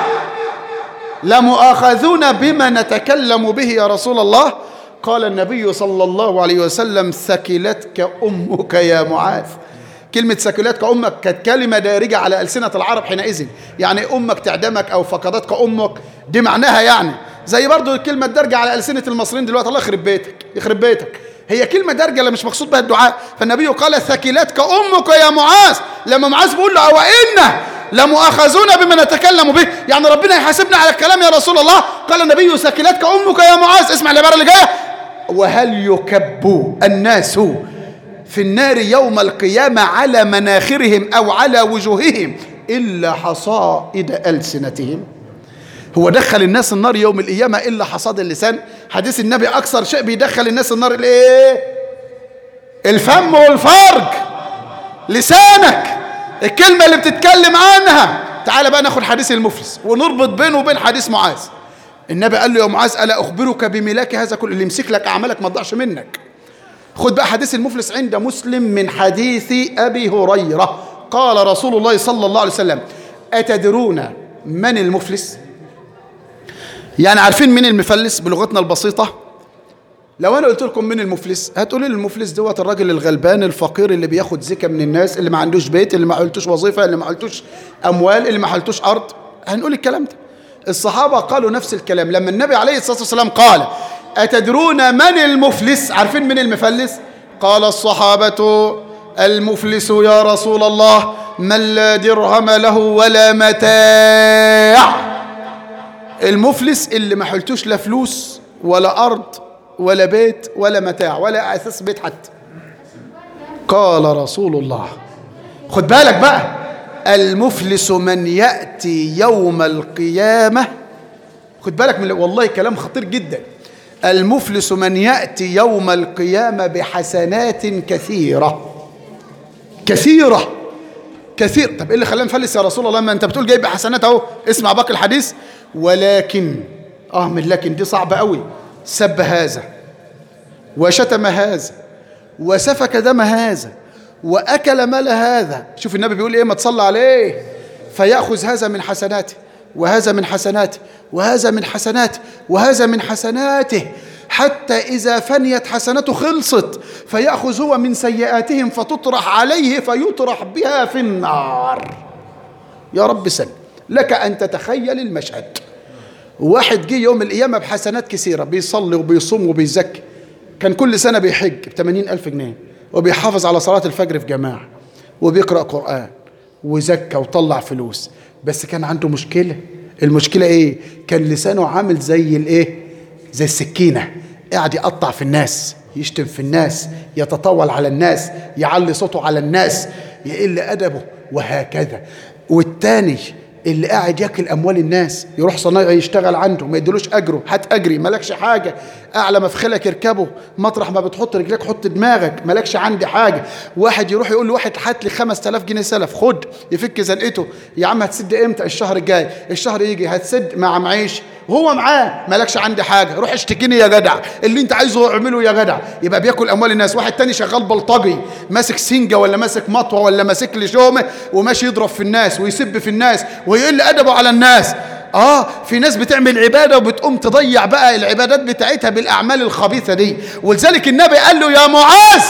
لمؤاخذون بما نتكلم به يا رسول الله قال النبي صلى الله عليه وسلم ثكلتك أمك يا معاذ كلمة ثكلتك أمك كانت كلمة دارجة على ألسنة العرب حينئذ يعني أمك تعدمك أو فقدتك أمك دي معناها يعني زي برضو الكلمة الدارجة على ألسنة المصريين دلوقتي الله يخرب بيتك يخرب بيتك هي كلمة دارجة اللي مش مقصود بها الدعاء فالنبي قال ثكلتك أمك يا معاذ لما معاذ بيقول له أو إن لمؤاخذون بما نتكلم به يعني ربنا يحاسبنا على الكلام يا رسول الله قال النبي ثكلتك أمك يا معاذ اسمع العبارة اللي جاية وهل يكب الناس في النار يوم القيامة على مناخرهم أو على وجوههم إلا حصائد ألسنتهم هو دخل الناس النار يوم القيامة إلا حصاد اللسان حديث النبي أكثر شيء بيدخل الناس النار الإيه الفم والفرج لسانك الكلمة اللي بتتكلم عنها تعال بقى ناخد حديث المفلس ونربط بينه وبين حديث معاذ النبي قال له يا معاذ ألا أخبرك بملاك هذا كله اللي يمسك لك أعمالك ما تضيعش منك خد بقى حديث المفلس عند مسلم من حديث أبي هريرة قال رسول الله صلى الله عليه وسلم أتدرون من المفلس يعني عارفين مين المفلس بلغتنا البسيطة لو انا قلت لكم مين المفلس هتقولوا لي المفلس دوت الراجل الغلبان الفقير اللي بياخد زكاه من الناس اللي ما عندوش بيت اللي ما حلتوش وظيفه اللي ما حلتوش اموال اللي ما حلتوش ارض هنقول الكلام ده الصحابه قالوا نفس الكلام لما النبي عليه الصلاه والسلام قال اتدرون من المفلس عارفين مين المفلس قال الصحابه المفلس يا رسول الله من لا درهم له ولا متاع المفلس اللي ما حلتوش لا فلوس ولا ارض ولا بيت ولا متاع ولا اساس بيت حتى قال رسول الله خد بالك بقى المفلس من ياتي يوم القيامه خد بالك من والله كلام خطير جدا المفلس من ياتي يوم القيامه بحسنات كثيره كثيره كثير طب ايه اللي خلاه مفلس يا رسول الله ما انت بتقول جايب حسنات اهو اسمع باقي الحديث ولكن اه من لكن دي صعبه قوي سب هذا وشتم هذا وسفك دم هذا وأكل مال هذا شوف النبي بيقول إيه ما تصلى عليه فيأخذ هذا من حسناته وهذا من حسناته وهذا من حسناته وهذا من حسناته حتى إذا فنيت حسنته خلصت فيأخذ هو من سيئاتهم فتطرح عليه فيطرح بها في النار يا رب سلم لك أن تتخيل المشهد واحد جه يوم القيامة بحسنات كثيرة بيصلي وبيصوم وبيزكي كان كل سنة بيحج بثمانين ألف جنيه وبيحافظ على صلاة الفجر في جماعة وبيقرأ قرآن وزكى وطلع فلوس بس كان عنده مشكلة المشكلة ايه كان لسانه عامل زي الايه زي السكينة قاعد يقطع في الناس يشتم في الناس يتطاول على الناس يعلي صوته على الناس يقل أدبه وهكذا والتاني اللي قاعد ياكل اموال الناس يروح صنايعي يشتغل عنده ما يدلوش اجره هات اجري مالكش حاجه اعلى مفخلك اركبه مطرح ما بتحط رجلك حط دماغك مالكش عندي حاجه واحد يروح يقول لواحد هات لي 5000 جنيه سلف خد يفك زنقته يا عم هتسد امتى الشهر الجاي الشهر يجي هتسد مع معيش وهو معاه مالكش عندي حاجه روح اشتكيني يا جدع اللي انت عايزه اعمله يا جدع يبقى بياكل اموال الناس واحد تاني شغال بلطجي ماسك سنجه ولا ماسك مطوه ولا ماسك لي شومه وماشي يضرب في الناس ويسب في الناس ويقل ادبه على الناس اه في ناس بتعمل عباده وبتقوم تضيع بقى العبادات بتاعتها بالاعمال الخبيثه دي ولذلك النبي قال له يا معاذ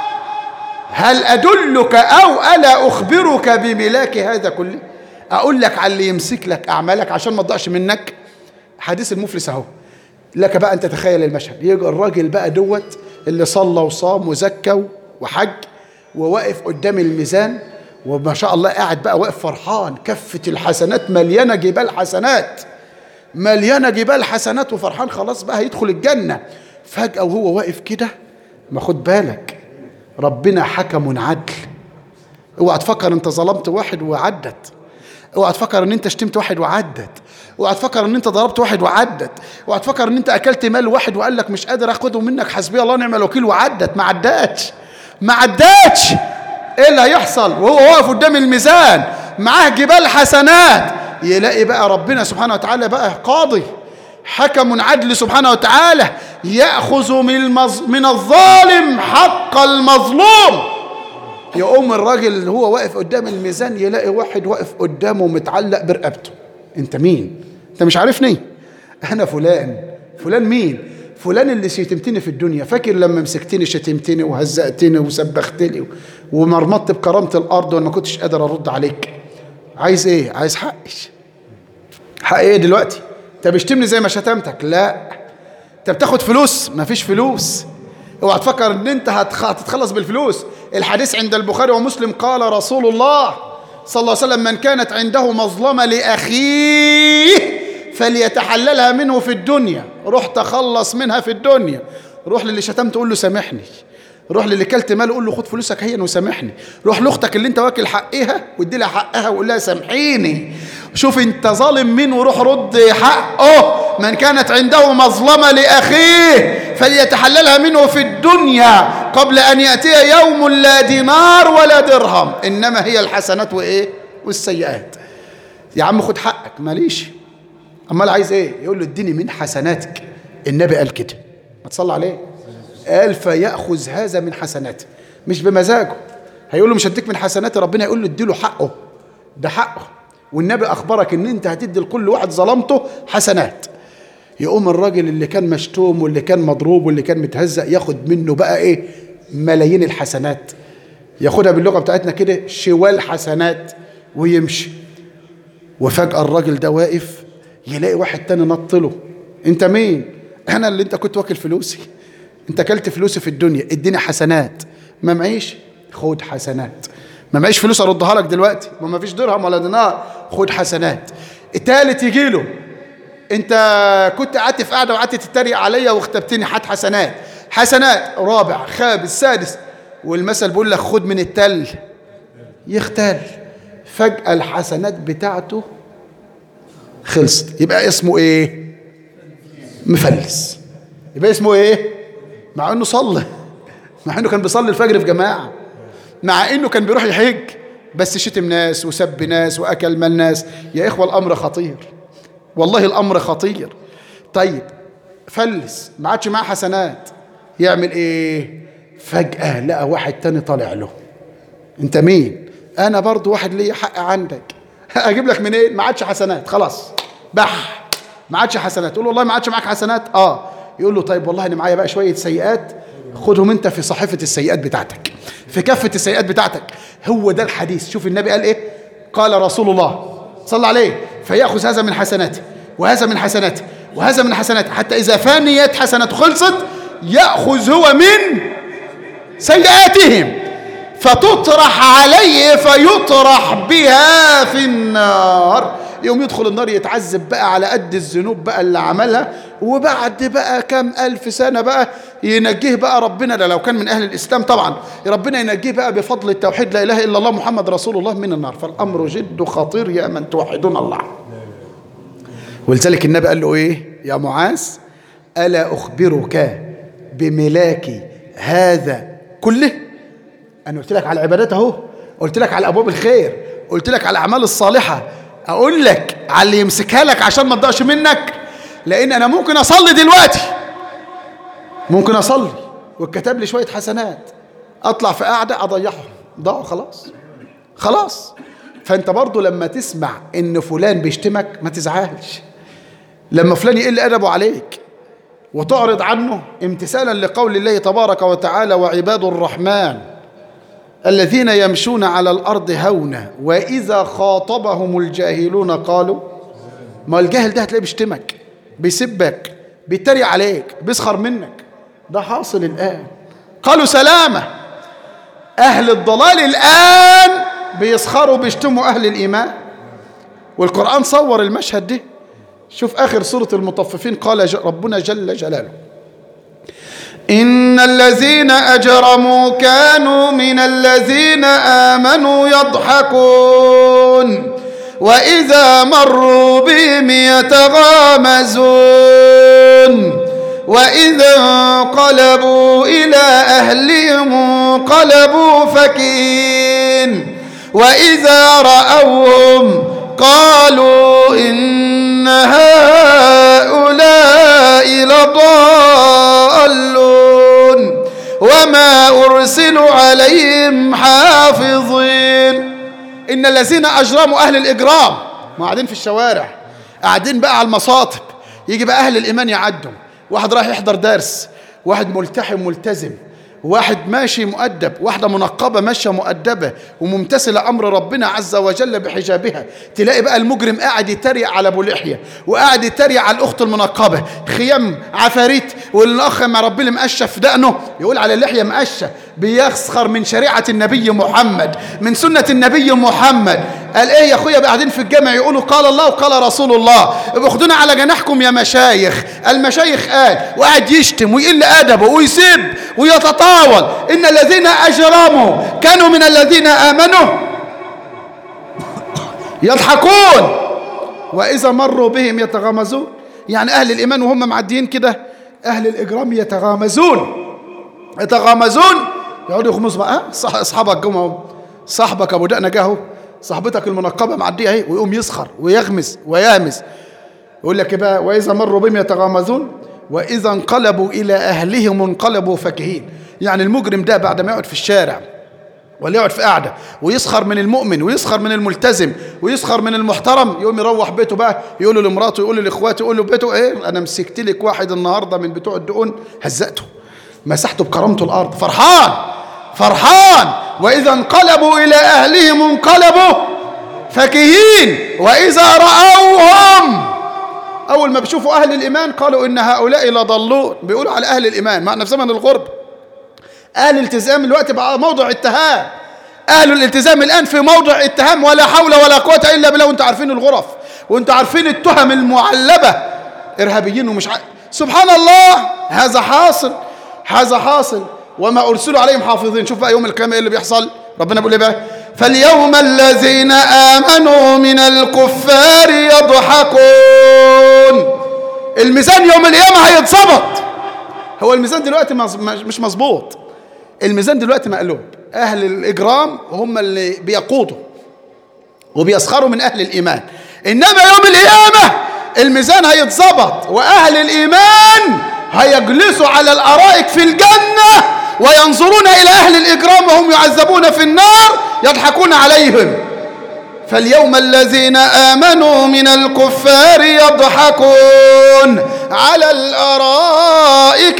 هل ادلك او الا اخبرك بملاك هذا كله اقول لك على اللي يمسك لك اعمالك عشان ما تضيعش منك حديث المفلس اهو لك بقى ان تتخيل المشهد يجي الراجل بقى دوت اللي صلى وصام وزكى وحج وواقف قدام الميزان وما شاء الله قاعد بقى واقف فرحان كفة الحسنات مليانة جبال حسنات مليانة جبال حسنات وفرحان خلاص بقى هيدخل الجنة فجأة وهو واقف كده ما خد بالك ربنا حكم عدل اوعى تفكر انت ظلمت واحد وعدت اوعى تفكر ان انت شتمت واحد وعدت اوعى تفكر ان انت ضربت واحد وعدت اوعى تفكر ان انت اكلت مال واحد وقال لك مش قادر اخده منك حسبي الله ونعم الوكيل وعدت ما عدتش ما عدتش ايه اللي هيحصل وهو واقف قدام الميزان معاه جبال حسنات يلاقي بقى ربنا سبحانه وتعالى بقى قاضي حكم عدل سبحانه وتعالى ياخذ من المز... من الظالم حق المظلوم يقوم الراجل اللي هو واقف قدام الميزان يلاقي واحد واقف قدامه متعلق برقبته انت مين انت مش عارفني انا فلان فلان مين فلان اللي شتمتني في الدنيا فاكر لما مسكتني شتمتني وهزقتني وسبختني ومرمطت بكرامة الأرض وأنا ما كنتش قادر أرد عليك عايز إيه؟ عايز حقي حق إيه دلوقتي؟ أنت بتشتمني زي ما شتمتك لا أنت بتاخد فلوس مفيش فلوس اوعى تفكر ان انت هتتخلص بالفلوس الحديث عند البخاري ومسلم قال رسول الله صلى الله عليه وسلم من كانت عنده مظلمة لأخيه فليتحللها منه في الدنيا روح تخلص منها في الدنيا روح للي شتمت قول له سامحني روح للي كلت ماله قول له خد فلوسك هي وسامحني روح لاختك اللي انت واكل حقها وادي لها حقها وقول لها سامحيني شوف انت ظالم مين وروح رد حقه من كانت عنده مظلمة لأخيه فليتحللها منه في الدنيا قبل أن يأتي يوم لا دينار ولا درهم إنما هي الحسنات وإيه والسيئات يا عم خد حقك ماليش امال عايز ايه يقول له اديني من حسناتك النبي قال كده ما تصلى عليه قال فياخذ هذا من حسناته مش بمزاجه هيقول له مش هديك من حسناتي ربنا يقول له اديله حقه ده حقه والنبي اخبرك ان انت هتدي لكل واحد ظلمته حسنات يقوم الراجل اللي كان مشتوم واللي كان مضروب واللي كان متهزق ياخد منه بقى ايه ملايين الحسنات ياخدها باللغه بتاعتنا كده شوال حسنات ويمشي وفجاه الراجل ده واقف يلاقي واحد تاني نط له انت مين انا اللي انت كنت واكل فلوسي انت اكلت فلوسي في الدنيا اديني حسنات ما معيش خد حسنات ما معيش فلوس اردها لك دلوقتي ما فيش درهم ولا دينار خد حسنات التالت يجي له انت كنت قعدت في قاعده وقعدت تتريق عليا واختبتني حد حسنات حسنات رابع خامس سادس والمثل بيقول لك خد من التل يختل فجأة الحسنات بتاعته خلصت يبقى اسمه ايه مفلس يبقى اسمه ايه مع انه صلى مع انه كان بيصلي الفجر في جماعه مع انه كان بيروح يحج بس شتم ناس وسب ناس واكل مال ناس يا اخوه الامر خطير والله الامر خطير طيب فلس ما عادش معاه حسنات يعمل ايه فجاه لقى واحد تاني طالع له انت مين انا برضو واحد ليا حق عندك اجيب لك منين ما عادش حسنات خلاص بح ما عادش حسنات تقول له والله ما عادش معاك حسنات اه يقول له طيب والله انا معايا بقى شويه سيئات خدهم انت في صحيفه السيئات بتاعتك في كفه السيئات بتاعتك هو ده الحديث شوف النبي قال ايه قال رسول الله صلى عليه فياخذ هذا من حسناته وهذا من حسناته وهذا من حسناته حتى اذا فانيت حسناته خلصت ياخذ هو من سيئاتهم فتطرح عليه فيطرح بها في النار يوم يدخل النار يتعذب بقى على قد الذنوب بقى اللي عملها وبعد بقى كام ألف سنة بقى ينجيه بقى ربنا ده لو كان من أهل الإسلام طبعا ربنا ينجيه بقى بفضل التوحيد لا إله إلا الله محمد رسول الله من النار فالأمر جد خطير يا من توحدون الله ولذلك النبي قال له إيه يا معاذ ألا أخبرك بملاك هذا كله أنا قلت لك على العبادات أهو قلت لك على أبواب الخير قلت لك على الأعمال الصالحة أقول لك على اللي يمسكها لك عشان ما تضيعش منك لأن أنا ممكن أصلي دلوقتي ممكن أصلي واتكتب لي شوية حسنات أطلع في قاعدة أضيعهم ضاعوا خلاص خلاص فأنت برضو لما تسمع إن فلان بيشتمك ما تزعلش لما فلان يقل أدبه عليك وتعرض عنه امتثالا لقول الله تبارك وتعالى وعباد الرحمن الذين يمشون على الأرض هونا وإذا خاطبهم الجاهلون قالوا ما الجاهل ده هتلاقيه بيشتمك بيسبك بيتريق عليك بيسخر منك ده حاصل الآن قالوا سلامة أهل الضلال الآن بيسخروا بيشتموا أهل الإيمان والقرآن صور المشهد ده شوف آخر سورة المطففين قال ربنا جل جلاله إن الذين أجرموا كانوا من الذين آمنوا يضحكون وإذا مروا بهم يتغامزون وإذا انقلبوا إلى أهلهم انقلبوا فكين وإذا رأوهم قالوا إن هؤلاء لضالون وما أرسلوا عليهم حافظين إن الذين أجرموا أهل الإجرام ما قاعدين في الشوارع قاعدين بقى على المصاطب يجي بقى أهل الإيمان يعدوا واحد رايح يحضر درس واحد ملتحم ملتزم واحد ماشي مؤدب واحدة منقبة ماشية مؤدبة وممتثلة أمر ربنا عز وجل بحجابها تلاقي بقى المجرم قاعد يتريق على أبو لحية وقاعد يتريق على الأخت المنقبة خيام عفاريت والأخ مع ربنا مقشف دقنه يقول على اللحية مقشة بيسخر من شريعة النبي محمد من سنة النبي محمد قال ايه يا اخويا قاعدين في الجامع يقولوا قال الله وقال رسول الله باخدونا على جناحكم يا مشايخ المشايخ قال وقاعد يشتم ويقل ادبه ويسب ويتطاول ان الذين اجرموا كانوا من الذين امنوا يضحكون واذا مروا بهم يتغامزون يعني اهل الايمان وهم معديين كده اهل الاجرام يتغامزون يتغامزون يقعدوا يخمسوا بقى اصحابك جم اهو صاحبك ابو دقنه جه اهو صاحبتك المنقبه معديه اهي ويقوم يسخر ويغمس ويهمس يقول لك بقى واذا مروا بهم يتغامزون واذا انقلبوا الى اهلهم انقلبوا فكهين يعني المجرم ده بعد ما يقعد في الشارع ولا يقعد في قاعده ويسخر من المؤمن ويسخر من الملتزم ويسخر من المحترم يقوم يروح بيته بقى يقول له لمراته يقول له لاخواته يقول له بيته ايه انا مسكت لك واحد النهارده من بتوع الدقون هزقته مسحته بكرامته الارض فرحان فرحان واذا انقلبوا الى اهلهم انقلبوا فكهين واذا راوهم اول ما بيشوفوا اهل الايمان قالوا ان هؤلاء لضلون بيقولوا على اهل الايمان معنا في زمن الغرب اهل الالتزام الوقت بقى موضع اتهام اهل الالتزام الان في موضع اتهام ولا حول ولا قوه الا بالله وانتم عارفين الغرف وانتم عارفين التهم المعلبه ارهابيين ومش ع... سبحان الله هذا حاصل هذا حاصل وما ارسلوا عليهم حافظين شوف بقى يوم القيامه ايه اللي بيحصل ربنا بيقول ايه بقى فاليوم الذين امنوا من الكفار يضحكون الميزان يوم القيامه هيتظبط هو الميزان دلوقتي مش مظبوط الميزان دلوقتي مقلوب اهل الاجرام هم اللي بيقودوا وبيسخروا من اهل الايمان انما يوم القيامه الميزان هيتظبط واهل الايمان هيجلسوا على الارائك في الجنه وينظرون إلى أهل الإجرام وهم يعذبون في النار يضحكون عليهم فاليوم الذين آمنوا من الكفار يضحكون على الأرائك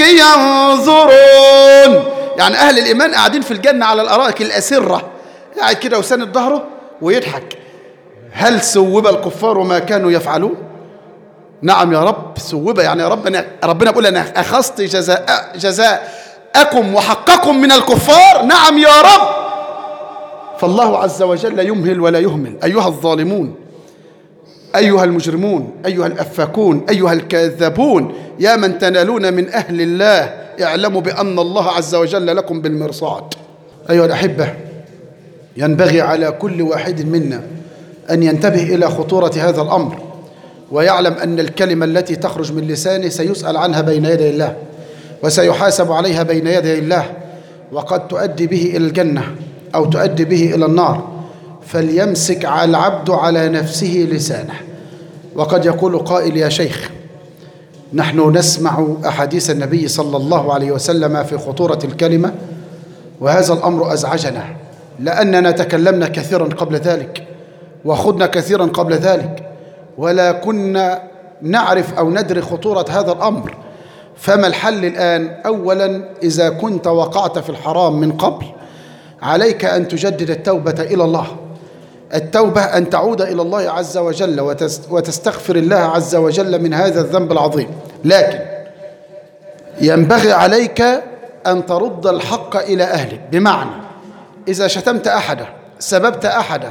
ينظرون يعني أهل الإيمان قاعدين في الجنة على الأرائك الأسرة قاعد كده وساند ظهره ويضحك هل سوب الكفار ما كانوا يفعلون نعم يا رب سوب يعني يا رب أنا ربنا بيقول أنا أخذت جزاء جزاءكم وحقكم من الكفار نعم يا رب فالله عز وجل يمهل ولا يهمل أيها الظالمون أيها المجرمون أيها الأفاكون أيها الكاذبون يا من تنالون من أهل الله اعلموا بأن الله عز وجل لكم بالمرصاد أيها الأحبة ينبغي على كل واحد منا أن ينتبه إلى خطورة هذا الأمر ويعلم أن الكلمة التي تخرج من لسانه سيسأل عنها بين يدي الله وسيحاسب عليها بين يدي الله وقد تؤدي به إلى الجنة أو تؤدي به إلى النار فليمسك على العبد على نفسه لسانه وقد يقول قائل يا شيخ نحن نسمع أحاديث النبي صلى الله عليه وسلم في خطورة الكلمة وهذا الأمر أزعجنا لأننا تكلمنا كثيرا قبل ذلك وخذنا كثيرا قبل ذلك ولا كنا نعرف أو ندري خطورة هذا الأمر فما الحل الآن أولا إذا كنت وقعت في الحرام من قبل عليك أن تجدد التوبة إلى الله التوبة أن تعود إلى الله عز وجل وتستغفر الله عز وجل من هذا الذنب العظيم لكن ينبغي عليك أن ترد الحق إلى أهله بمعنى إذا شتمت أحدا سببت أحدا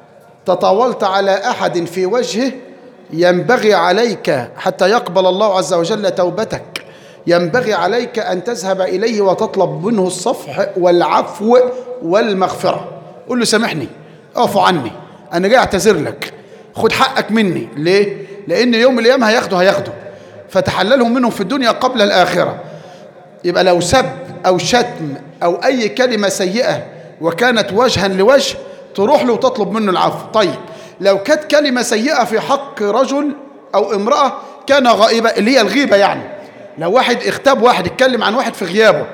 تطاولت على أحد في وجهه ينبغي عليك حتى يقبل الله عز وجل توبتك ينبغي عليك أن تذهب إليه وتطلب منه الصفح والعفو والمغفرة قل له سامحني اعفو عني أنا جاي أعتذر لك خد حقك مني ليه؟ لأن يوم القيامة هياخده هياخده فتحللهم منهم في الدنيا قبل الآخرة يبقى لو سب أو شتم أو أي كلمة سيئة وكانت وجها لوجه تروح له وتطلب منه العفو طيب لو كانت كلمة سيئة في حق رجل أو امرأة كان غائبة اللي هي الغيبة يعني لو واحد اغتاب واحد اتكلم عن واحد في غيابه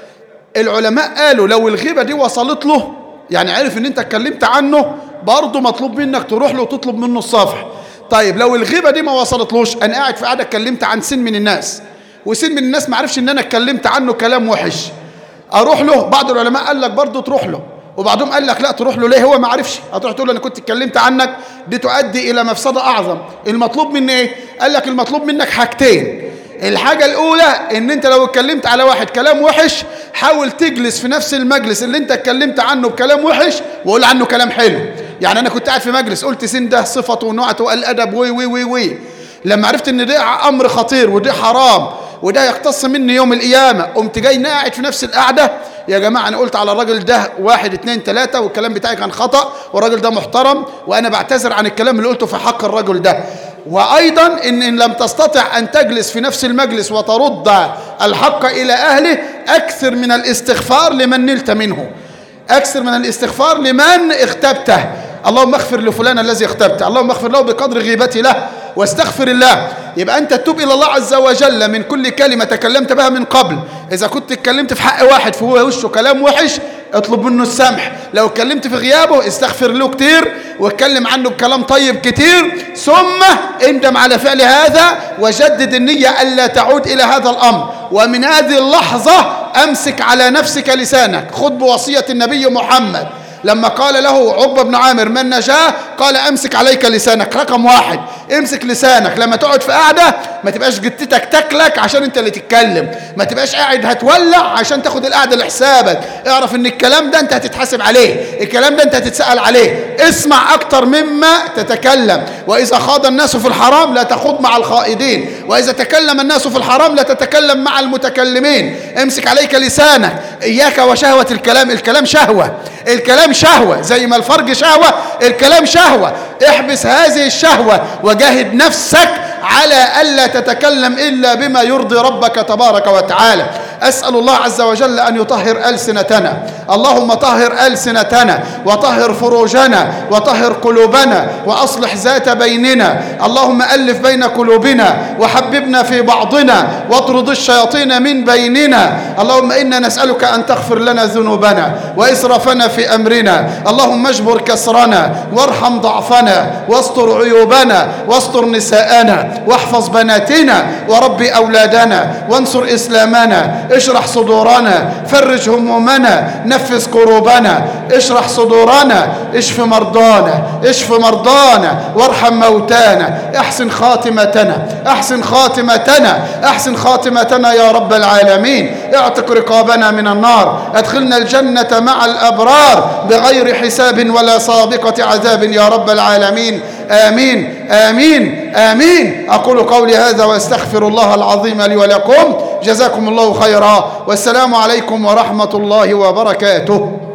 العلماء قالوا لو الغيبة دي وصلت له يعني عرف ان انت اتكلمت عنه برضه مطلوب منك تروح له وتطلب منه الصفح طيب لو الغيبة دي ما وصلتلوش انا قاعد في قاعدة اتكلمت عن سن من الناس وسن من الناس ما عرفش ان انا اتكلمت عنه كلام وحش اروح له بعض العلماء قال لك برضه تروح له وبعضهم قال لك لا تروح له ليه هو ما عرفش هتروح تقول له انا كنت اتكلمت عنك دي تؤدي الى مفسده اعظم المطلوب مني ايه قال لك المطلوب منك حاجتين الحاجة الأولى إن أنت لو اتكلمت على واحد كلام وحش حاول تجلس في نفس المجلس اللي أنت اتكلمت عنه بكلام وحش وقول عنه كلام حلو يعني أنا كنت قاعد في مجلس قلت سن ده صفته ونوعته والأدب وي وي وي وي لما عرفت إن ده أمر خطير وده حرام وده يقتص مني يوم القيامة قمت جاي قاعد في نفس القعدة يا جماعة أنا قلت على الراجل ده واحد اتنين تلاتة والكلام بتاعي كان خطأ والراجل ده محترم وأنا بعتذر عن الكلام اللي قلته في حق الرجل ده وأيضا إن, إن لم تستطع أن تجلس في نفس المجلس وترد الحق إلى أهله أكثر من الاستغفار لمن نلت منه أكثر من الاستغفار لمن اغتبته اللهم اغفر لفلان الذي اغتبته اللهم اغفر له بقدر غيبتي له واستغفر الله يبقى أنت تتوب إلى الله عز وجل من كل كلمة تكلمت بها من قبل إذا كنت اتكلمت في حق واحد في هو وشه كلام وحش اطلب منه السمح لو اتكلمت في غيابه استغفر له كتير واتكلم عنه بكلام طيب كتير ثم اندم على فعل هذا وجدد النية ألا تعود إلى هذا الأمر ومن هذه اللحظة أمسك على نفسك لسانك خذ بوصية النبي محمد لما قال له عقبة بن عامر من نجاه قال امسك عليك لسانك رقم واحد امسك لسانك لما تقعد في قعدة ما تبقاش جتتك تاكلك عشان انت اللي تتكلم ما تبقاش قاعد هتولع عشان تاخد القعدة لحسابك اعرف ان الكلام ده انت هتتحاسب عليه الكلام ده انت هتتسأل عليه اسمع اكتر مما تتكلم واذا خاض الناس في الحرام لا تخوض مع الخائضين واذا تكلم الناس في الحرام لا تتكلم مع المتكلمين امسك عليك لسانك اياك وشهوة الكلام الكلام شهوة الكلام شهوة زي ما الفرج شهوة الكلام شهوة احبس هذه الشهوة وجاهد نفسك على ألا تتكلم إلا بما يرضي ربك تبارك وتعالى أسأل الله عز وجل أن يطهر ألسنتنا اللهم طهر ألسنتنا وطهر فروجنا وطهر قلوبنا وأصلح ذات بيننا اللهم ألف بين قلوبنا وحببنا في بعضنا واطرد الشياطين من بيننا اللهم إنا نسألك أن تغفر لنا ذنوبنا وإسرافنا في أمرنا اللهم اجبر كسرنا وارحم ضعفنا واستر عيوبنا واستر نساءنا واحفظ بناتنا وربي أولادنا وانصر إسلامنا اشرح صدورنا فرج همومنا نفس كروبنا اشرح صدورنا اشف مرضانا اشف مرضانا وارحم موتانا احسن خاتمتنا احسن خاتمتنا احسن خاتمتنا يا رب العالمين اعتق رقابنا من النار ادخلنا الجنة مع الأبرار بغير حساب ولا سابقة عذاب يا رب العالمين آمين آمين آمين أقول قولي هذا وأستغفر الله العظيم لي ولكم جزاكم الله خيرا والسلام عليكم ورحمة الله وبركاته